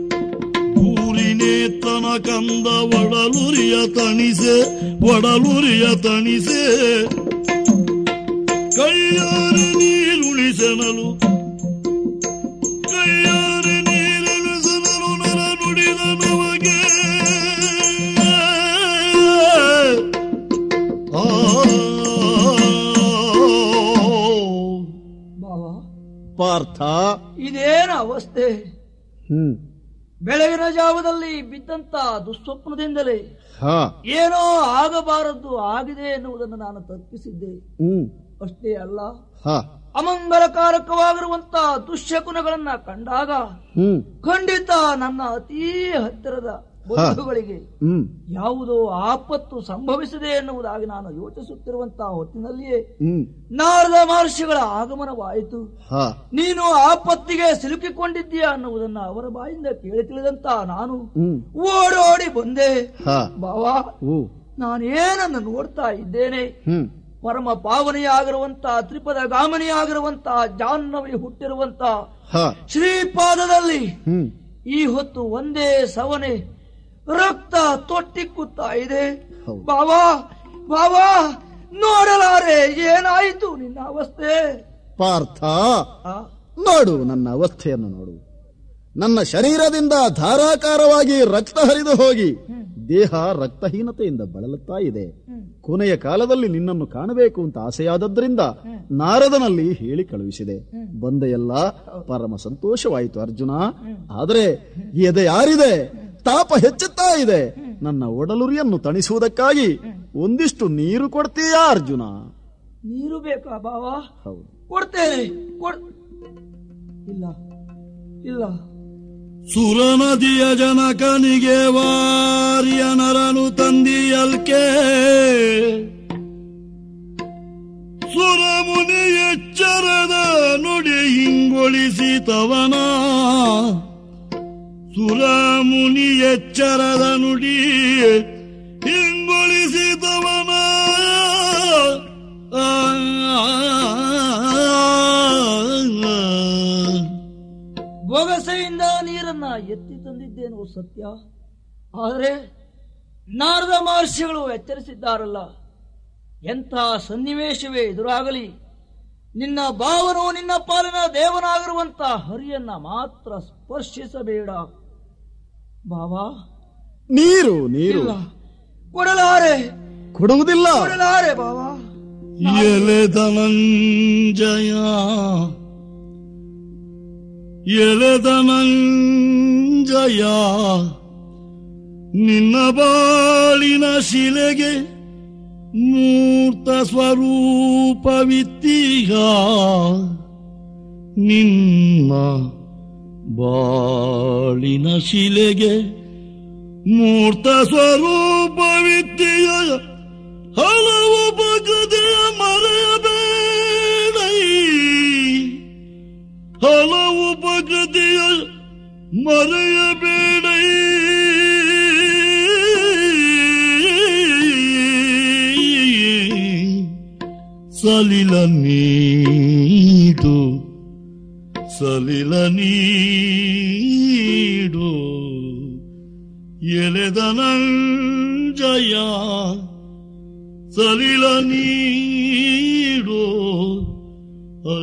ಊರಿನೇ ತನಕಂದ ಒಡಲುರಿಯ ತಣಿಸೆ ಒಡಲುರಿಯ ಕೈಯಾರೆ ನೀರುಳಿಸನಲು ಕೈಯಾರೆ ನೀರುಳಿಸನಲು ನರ ನುಡಿದ ನಮಗೆ ಆ ಬಾವ ಪಾರ್ಥ ಇದೇನ ಅವಸ್ಥೆ ಹ್ಮ್ ಬೆಳಗಿನ ಜಾವದಲ್ಲಿ ಬಿದ್ದಂತ ದುಸ್ವಪ್ನದಿಂದಲೇ ಹಾ ಏನೋ ಆಗಬಾರದ್ದು ಆಗಿದೆ ಎನ್ನುವುದನ್ನು ನಾನು ತಪ್ಪಿಸಿದ್ದೆ ಹ್ಮ್ ಅಷ್ಟೇ ಅಲ್ಲ ಹಾ ಅಮಂಗಲಕಾರಕವಾಗಿರುವಂತ ದುಶ್ಶಕುನಗಳನ್ನ ಕಂಡಾಗ ಹ್ಮ್ ಖಂಡಿತ ನನ್ನ ಅತೀ ಹತ್ತಿರದ ಬಂಧುಗಳಿಗೆ ಹ್ಮ್ ಯಾವುದೋ ಆಪತ್ತು ಸಂಭವಿಸಿದೆ ಎನ್ನುವುದಾಗಿ ನಾನು ಯೋಚಿಸುತ್ತಿರುವಂತಹ ಹೊತ್ತಿನಲ್ಲಿಯೇ ಹ್ಮ್ ನಾರದ ಮಹರ್ಷಿಗಳ ಆಗಮನವಾಯಿತು ಹಾ ನೀನು ಆಪತ್ತಿಗೆ ಸಿಲುಕಿಕೊಂಡಿದ್ದೀಯಾ ಅನ್ನುವುದನ್ನ ಅವರ ಬಾಯಿಂದ ಕೇಳಿ ತಿಳಿದಂತ ನಾನು ಹ್ಮ್ ಓಡೋಡಿ ಬಂದೆ ಹಾ ಬಾವಾ ಓ ನಾನೇನನ್ನು ನೋಡ್ತಾ ಇದ್ದೇನೆ ಹ್ಮ್ ಪರಮ ಪಾವನೆಯಾಗಿರುವಂತ ತ್ರಿಪದ ಗಾಮನಿಯಾಗಿರುವಂತ ಜಾಹ್ನವಿ ಹುಟ್ಟಿರುವಂತ ಹಾ ಶ್ರೀಪಾದದಲ್ಲಿ ಹ್ಮ್ ಈ ಹೊತ್ತು ಒಂದೇ ಸವನೆ ರಕ್ತ ತೊಟ್ಟಿಕ್ಕುತ್ತಾ ಇದೆ ಹೌದು. ಬಾವಾ ಬಾವಾ ನೋಡಲಾರೆ ಏನಾಯಿತು ನಿನ್ನ ಅವಸ್ಥೆ ಪಾರ್ಥ ಆ, ನೋಡು ನನ್ನ ಅವಸ್ಥೆಯನ್ನು ನೋಡು ನನ್ನ ಶರೀರದಿಂದ ಧಾರಾಕಾರವಾಗಿ ರಕ್ತ ಹರಿದು ಹೋಗಿ ದೇಹ ರಕ್ತಹೀನತೆಯಿಂದ ಬಳಲುತ್ತಾ ಇದೆ ಕೊನೆಯ ಕಾಲದಲ್ಲಿ ನಿನ್ನನ್ನು ಕಾಣಬೇಕು ಅಂತ ಆಸೆಯಾದದ್ರಿಂದ ನಾರದನಲ್ಲಿ ಹೇಳಿ ಕಳುಹಿಸಿದೆ ಬಂದೆಯಲ್ಲ ಪರಮ ಸಂತೋಷವಾಯಿತು ಅರ್ಜುನ ಆದರೆ ಎದೆ ಯಾರಿದೆ ತಾಪ ಹೆಚ್ಚುತ್ತಾ ಇದೆ ನನ್ನ ಒಡಲುರಿಯನ್ನು ತಣಿಸುವುದಕ್ಕಾಗಿ ಒಂದಿಷ್ಟು ನೀರು ಕೊಡ್ತೀಯಾ ಅರ್ಜುನ ನೀರು ಬೇಕಾ ಬಾವಾ ಹೌದು ಕೊಡ್ತೇನೆ ಕೊಡ್ ಇಲ್ಲ ಇಲ್ಲ ಸುರನದಿಯ ಜನಕನಿಗೆ ವಾರಿಯ ನರನು ತಂದಿಯಲ್ಕೆ ಸುರಮುನಿ ಎಚ್ಚರದ ನುಡಿ ಹಿಂಗೊಳಿಸಿತವನ ಸುರಮುನಿ ಎಚ್ಚರದ ನುಡಿ ಹಿಂಗೊಳಿಸಿತವನ ಆ ಬೊಗಸೆಯಿಂದ ನೀರನ್ನ ಎತ್ತಿ ತಂದಿದ್ದೇನು ಸತ್ಯ ಆದರೆ ನಾರದ ಮಹರ್ಷಿಗಳು ಎಚ್ಚರಿಸಿದ್ದಾರಲ್ಲ ಎಂಥ ಸನ್ನಿವೇಶವೇ ಎದುರಾಗಲಿ ನಿನ್ನ ಭಾವನು ನಿನ್ನ ಪಾಲಿನ ದೇವನಾಗಿರುವಂತ ಹರಿಯನ್ನ ಮಾತ್ರ ಸ್ಪರ್ಶಿಸಬೇಡ ಬಾಬಾ ನೀರು ನೀರು ಇಲ್ಲ ಕೊಡಲಾರೆ ಕೊಡುವುದಿಲ್ಲ ಕೊಡಲಾರೆ ಬಾಬಾ ಎಲೆ ಧನಂಜಯ ಎಲೆ ಧನಂಜಯ ನಿನ್ನ ಬಾಳಿನ ಶಿಲೆಗೆ ಮೂರ್ತ ಸ್ವರೂಪವಿತ್ತೀಗ ನಿನ್ನ ಬಾಳಿನ ಶಿಲೆಗೆ ಮೂರ್ತ ಸ್ವರೂಪವಿತ್ತೀಗ ಹಲವು ಬಗೆಯ ಮರೆಯಬೇಡ ಹಲವು ಬಗೆಯ ಮರೆಯಬೇಡ ಸಲಿಲ ನೀಡು ಸಲಿಲ ನೀಡು ಎಲೆದನಂಜಯ ಸಲಿಲ ನೀಡು ಆ,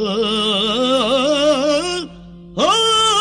ಆ,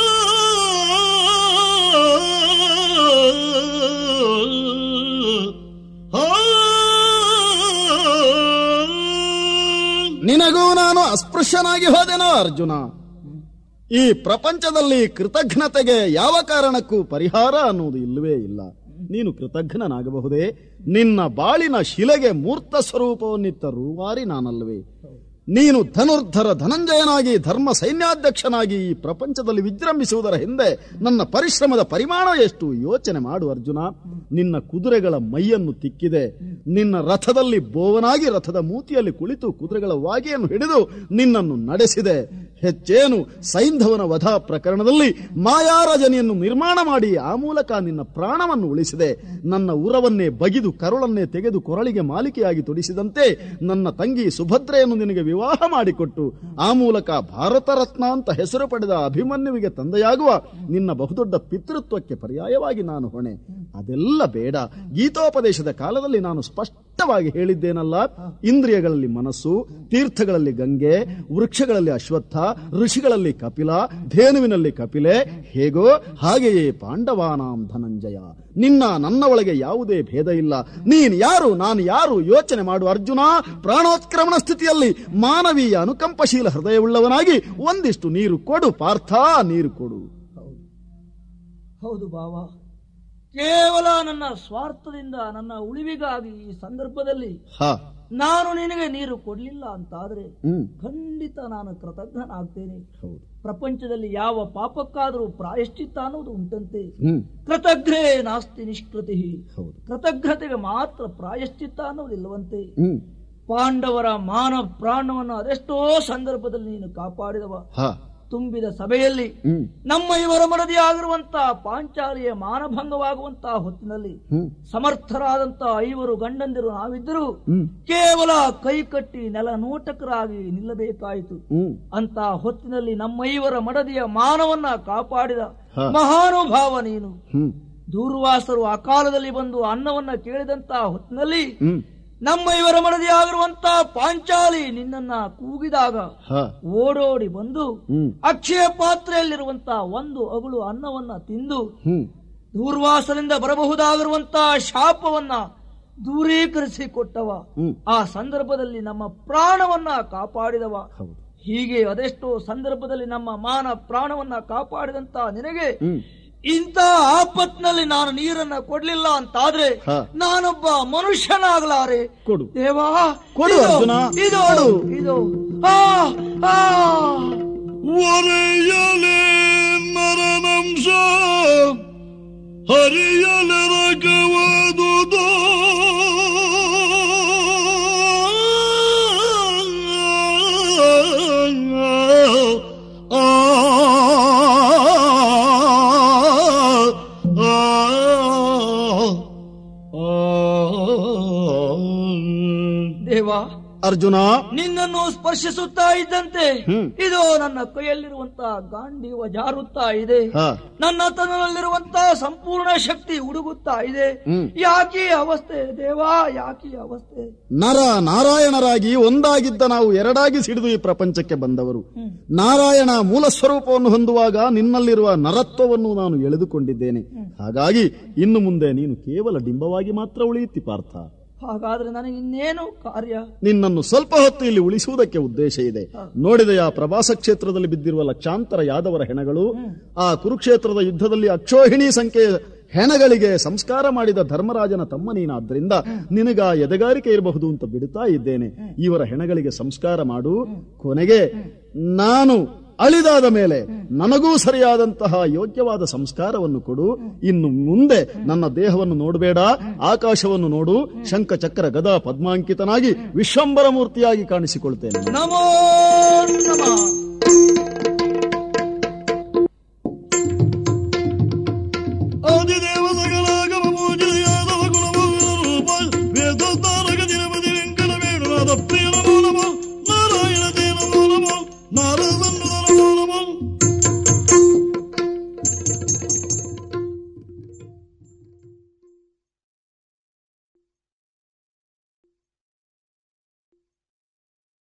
ಆ, ನಿನಗೂ ನಾನು ಅಸ್ಪೃಶ್ಯನಾಗಿ ಹೋದೆನೋ ಅರ್ಜುನ ಈ ಪ್ರಪಂಚದಲ್ಲಿ ಕೃತಜ್ಞತೆಗೆ ಯಾವ ಕಾರಣಕ್ಕೂ ಪರಿಹಾರ ಅನ್ನುವುದು ಇಲ್ಲವೇ ಇಲ್ಲ ನೀನು ಕೃತಜ್ಞನಾಗಬಹುದೇ ನಿನ್ನ ಬಾಳಿನ ಶಿಲೆಗೆ ಮೂರ್ತ ಸ್ವರೂಪವನ್ನಿತ್ತ ರೂವಾರಿ ನಾನಲ್ವೇ ನೀನು ಧನುರ್ಧರ ಧನಂಜಯನಾಗಿ ಧರ್ಮ ಸೈನ್ಯಾಧ್ಯಕ್ಷನಾಗಿ ಈ ಪ್ರಪಂಚದಲ್ಲಿ ವಿಜೃಂಭಿಸುವುದರ ಹಿಂದೆ ನನ್ನ ಪರಿಶ್ರಮದ ಪರಿಮಾಣ ಎಷ್ಟು ಯೋಚನೆ ಮಾಡು ಅರ್ಜುನ ನಿನ್ನ ಕುದುರೆಗಳ ಮೈಯನ್ನು ತಿಕ್ಕಿದೆ ನಿನ್ನ ರಥದಲ್ಲಿ ಬೋವನಾಗಿ ರಥದ ಮೂತಿಯಲ್ಲಿ ಕುಳಿತು ಕುದುರೆಗಳ ವಾಗೆಯನ್ನು ಹಿಡಿದು ನಿನ್ನನ್ನು ನಡೆಸಿದೆ ಹೆಚ್ಚೇನು ಸೈಂಧವನ ವಧ ಪ್ರಕರಣದಲ್ಲಿ ಮಾಯಾರಜನಿಯನ್ನು ನಿರ್ಮಾಣ ಮಾಡಿ ಆ ಮೂಲಕ ನಿನ್ನ ಪ್ರಾಣವನ್ನು ಉಳಿಸಿದೆ ನನ್ನ ಉರವನ್ನೇ ಬಗಿದು ಕರುಳನ್ನೇ ತೆಗೆದು ಕೊರಳಿಗೆ ಮಾಲಿಕೆಯಾಗಿ ತೊಡಿಸಿದಂತೆ ನನ್ನ ತಂಗಿ ಸುಭದ್ರೆಯನ್ನು ನಿನಗೆ ವಿವಾಹ ಮಾಡಿಕೊಟ್ಟು ಆ ಮೂಲಕ ಭಾರತ ರತ್ನ ಅಂತ ಹೆಸರು ಪಡೆದ ಅಭಿಮನ್ಯುವಿಗೆ ತಂದೆಯಾಗುವ ನಿನ್ನ ಬಹುದೊಡ್ಡ ಪಿತೃತ್ವಕ್ಕೆ ಪರ್ಯಾಯವಾಗಿ ನಾನು ಹೊಣೆ ಅದೆಲ್ಲ ಬೇಡ ಗೀತೋಪದೇಶದ ಕಾಲದಲ್ಲಿ ನಾನು ಸ್ಪಷ್ಟ ಸ್ಪಷ್ಟವಾಗಿ ಹೇಳಿದ್ದೇನಲ್ಲ ಇಂದ್ರಿಯಗಳಲ್ಲಿ ಮನಸ್ಸು ತೀರ್ಥಗಳಲ್ಲಿ ಗಂಗೆ ವೃಕ್ಷಗಳಲ್ಲಿ ಅಶ್ವತ್ಥ ಋಷಿಗಳಲ್ಲಿ ಕಪಿಲ ಧೇನುವಿನಲ್ಲಿ ಕಪಿಲೆ ಹೇಗೋ ಹಾಗೆಯೇ ಪಾಂಡವಾನಾಂ ಧನಂಜಯ ನಿನ್ನ ನನ್ನ ಒಳಗೆ ಯಾವುದೇ ಭೇದ ಇಲ್ಲ ನೀನ್ ಯಾರು ನಾನು ಯಾರು ಯೋಚನೆ ಮಾಡು ಅರ್ಜುನ ಪ್ರಾಣೋತ್ಕ್ರಮಣ ಸ್ಥಿತಿಯಲ್ಲಿ ಮಾನವೀಯ ಅನುಕಂಪಶೀಲ ಹೃದಯವುಳ್ಳವನಾಗಿ ಒಂದಿಷ್ಟು ನೀರು ಕೊಡು ಪಾರ್ಥ ನೀರು ಕೊಡು ಹೌದು ಬಾವ ಕೇವಲ ನನ್ನ ಸ್ವಾರ್ಥದಿಂದ ನನ್ನ ಉಳಿವಿಗಾಗಿ ಈ ಸಂದರ್ಭದಲ್ಲಿ ಹ ನಾನು ನಿನಗೆ ನೀರು ಕೊಡ್ಲಿಲ್ಲ ಅಂತಾದ್ರೆ ಹ್ಮ್ ಖಂಡಿತ ನಾನು ಕೃತಜ್ಞನಾಗ್ತೇನೆ ಹೌದು ಪ್ರಪಂಚದಲ್ಲಿ ಯಾವ ಪಾಪಕ್ಕಾದರೂ ಪ್ರಾಯಶ್ಚಿತ್ತ ಅನ್ನೋದು ಉಂಟಂತೆ ಹ್ಮ್ ಕೃತಜ್ಞೆ ನಾಸ್ತಿ ನಿಷ್ಕೃತಿ ಹೌದು ಕೃತಜ್ಞತೆಗೆ ಮಾತ್ರ ಪ್ರಾಯಶ್ಚಿತ್ತ ಅನ್ನೋದಿಲ್ಲವಂತೆ ಹ್ಮ್ ಪಾಂಡವರ ಮಾನ ಪ್ರಾಣವನ್ನು ಅದೆಷ್ಟೋ ಸಂದರ್ಭದಲ್ಲಿ ನೀನು ಕಾಪಾಡಿದವ ಹ ತುಂಬಿದ ಸಭೆಯಲ್ಲಿ ಹ್ಮ್ ನಮ್ಮ ಇವರ ಮನದಿ ಆಗಿರುವಂತಹ ಪಾಂಚಾಲಿಯ ಮಾನಭಂಗವಾಗುವಂತಹ ಹೊತ್ತಿನಲ್ಲಿ ಹ್ಮ್ ಸಮರ್ಥರಾದಂತಹ ಐವರು ಗಂಡಂದಿರು ನಾವಿದ್ದರೂ ಹ್ಮ್ ಕೇವಲ ಕೈ ಕಟ್ಟಿ ನೆಲ ನೋಟಕರಾಗಿ ನಿಲ್ಲಬೇಕಾಯಿತು ಹ್ಮ್ ಅಂತ ಹೊತ್ತಿನಲ್ಲಿ ನಮ್ಮ ಇವರ ಮಡದಿಯ ಮಾನವನ್ನ ಕಾಪಾಡಿದ ಹ. ಮಹಾನುಭಾವ ನೀನು ಹ್ಮ್ ದೂರ್ವಾಸರು ಆ ಕಾಲದಲ್ಲಿ ಬಂದು ಅನ್ನವನ್ನ ಕೇಳಿದಂತಹ ಹೊತ್ತಿನಲ್ಲಿ ಹ್ಮ್ ನಮ್ಮ ಇವರ ಮಡದಿ ಆಗಿರುವಂತಹ ಪಾಂಚಾಲಿ ನಿನ್ನನ್ನ ಕೂಗಿದಾಗ ಹ ಓಡೋಡಿ ಬಂದು ಹ್ಮ್ ಅಕ್ಷಯ ಪಾತ್ರೆಯಲ್ಲಿರುವಂತಹ ಒಂದು ಅಗುಳು ಅನ್ನವನ್ನ ತಿಂದು ಹ್ಮ್ ದೂರ್ವಾಸನಿಂದ ಬರಬಹುದಾಗಿರುವಂತಹ ಶಾಪವನ್ನ ದೂರೀಕರಿಸಿ ಕೊಟ್ಟವ ಹ್ಮ್ ಆ ಸಂದರ್ಭದಲ್ಲಿ ನಮ್ಮ ಪ್ರಾಣವನ್ನ ಕಾಪಾಡಿದವ ಹೌದು ಹೀಗೆ ಅದೆಷ್ಟೋ ಸಂದರ್ಭದಲ್ಲಿ ನಮ್ಮ ಮಾನ ಪ್ರಾಣವನ್ನ ಕಾಪಾಡಿದಂತ ನಿನಗೆ ಹ್ಮ್ ಇಂಥ ಆಪತ್ನಲ್ಲಿ ನಾನು ನೀರನ್ನ ಕೊಡ್ಲಿಲ್ಲ ಅಂತಾದ್ರೆ ಹ. ನಾನೊಬ್ಬ ಮನುಷ್ಯನಾಗಲಾರೆ ಕೊಡು ದೇವಾ ಕೊಡು ಇದು, ಅರ್ಜುನ, ಇದು ಕೊಡು. ಇದು ಆ, ಆ. ಒರೆಯಲೆ ನರನಂಶ ಹರಿಯಲೆ ರಗವದುದು ದೇವಾ ಅರ್ಜುನ ನಿನ್ನನ್ನು ಸ್ಪರ್ಶಿಸುತ್ತಾ ಇದ್ದಂತೆ ಹ್ಮ್. ಇದು ನನ್ನ ಕೈಯಲ್ಲಿರುವಂತಹ ಗಾಂಡೀವ ಜಾರುತ್ತಾ ಇದೆ ಹ ನನ್ನ ತನ್ನಲ್ಲಿರುವಂತಹ ಸಂಪೂರ್ಣ ಶಕ್ತಿ ಹುಡುಗುತ್ತಾ ಇದೆ ಹ್ಮ್. ಯಾಕೆ ಈ ಅವಸ್ಥೆ ದೇವಾ ಯಾಕೆ ಈ ಅವಸ್ಥೆ ನರ ನಾರಾಯಣರಾಗಿ ಒಂದಾಗಿದ್ದ ನಾವು ಎರಡಾಗಿ ಸಿಡಿದು ಈ ಪ್ರಪಂಚಕ್ಕೆ ಬಂದವರು ನಾರಾಯಣ ಮೂಲ ಸ್ವರೂಪವನ್ನು ಹೊಂದುವಾಗ ನಿನ್ನಲ್ಲಿರುವ ನರತ್ವವನ್ನು ನಾನು ಎಳೆದುಕೊಂಡಿದ್ದೇನೆ ಹಾಗಾಗಿ ಇನ್ನು ಮುಂದೆ ನೀನು ಕೇವಲ ಡಿಂಬವಾಗಿ ಮಾತ್ರ ಉಳಿಯುತ್ತಿ ಪಾರ್ಥ ಹಾಗಾದ್ರೆ ನನಗೆ ಇನ್ನೇನು ಕಾರ್ಯ ನಿನ್ನನ್ನು ಸ್ವಲ್ಪ ಹೊತ್ತು ಇಲ್ಲಿ ಉಳಿಸುವುದಕ್ಕೆ ಉದ್ದೇಶ ಇದೆ ನೋಡಿದೆಯ ಪ್ರವಾಸ ಕ್ಷೇತ್ರದಲ್ಲಿ ಬಿದ್ದಿರುವ ಲಕ್ಷಾಂತರ ಯಾದವರ ಹೆಣಗಳು ಆ ಕುರುಕ್ಷೇತ್ರದ ಯುದ್ಧದಲ್ಲಿ ಅಕ್ಷೋಹಿಣಿ ಸಂಖ್ಯೆಯ ಹೆಣಗಳಿಗೆ ಸಂಸ್ಕಾರ ಮಾಡಿದ ಧರ್ಮರಾಜನ ತಮ್ಮ ನೀನಾದ್ರಿಂದ ನಿನಗ ಎದೆಗಾರಿಕೆ ಇರಬಹುದು ಅಂತ ಬಿಡುತ್ತಾ ಇದ್ದೇನೆ ಇವರ ಹೆಣಗಳಿಗೆ ಸಂಸ್ಕಾರ ಮಾಡು ಕೊನೆಗೆ ನಾನು ಅಳಿದಾದ ಮೇಲೆ ನನಗೂ ಸರಿಯಾದಂತಹ ಯೋಗ್ಯವಾದ ಸಂಸ್ಕಾರವನ್ನು ಕೊಡು ಇನ್ನು ಮುಂದೆ ನನ್ನ ದೇಹವನ್ನು ನೋಡಬೇಡ ಆಕಾಶವನ್ನು ನೋಡು ಶಂಖ ಚಕ್ರ ಗದಾ ಪದ್ಮಾಂಕಿತನಾಗಿ ವಿಶ್ವಂಬರ ಮೂರ್ತಿಯಾಗಿ ಕಾಣಿಸಿಕೊಳ್ತೇನೆ ನಮೋ ನಮಃ ಆದಿದೇವ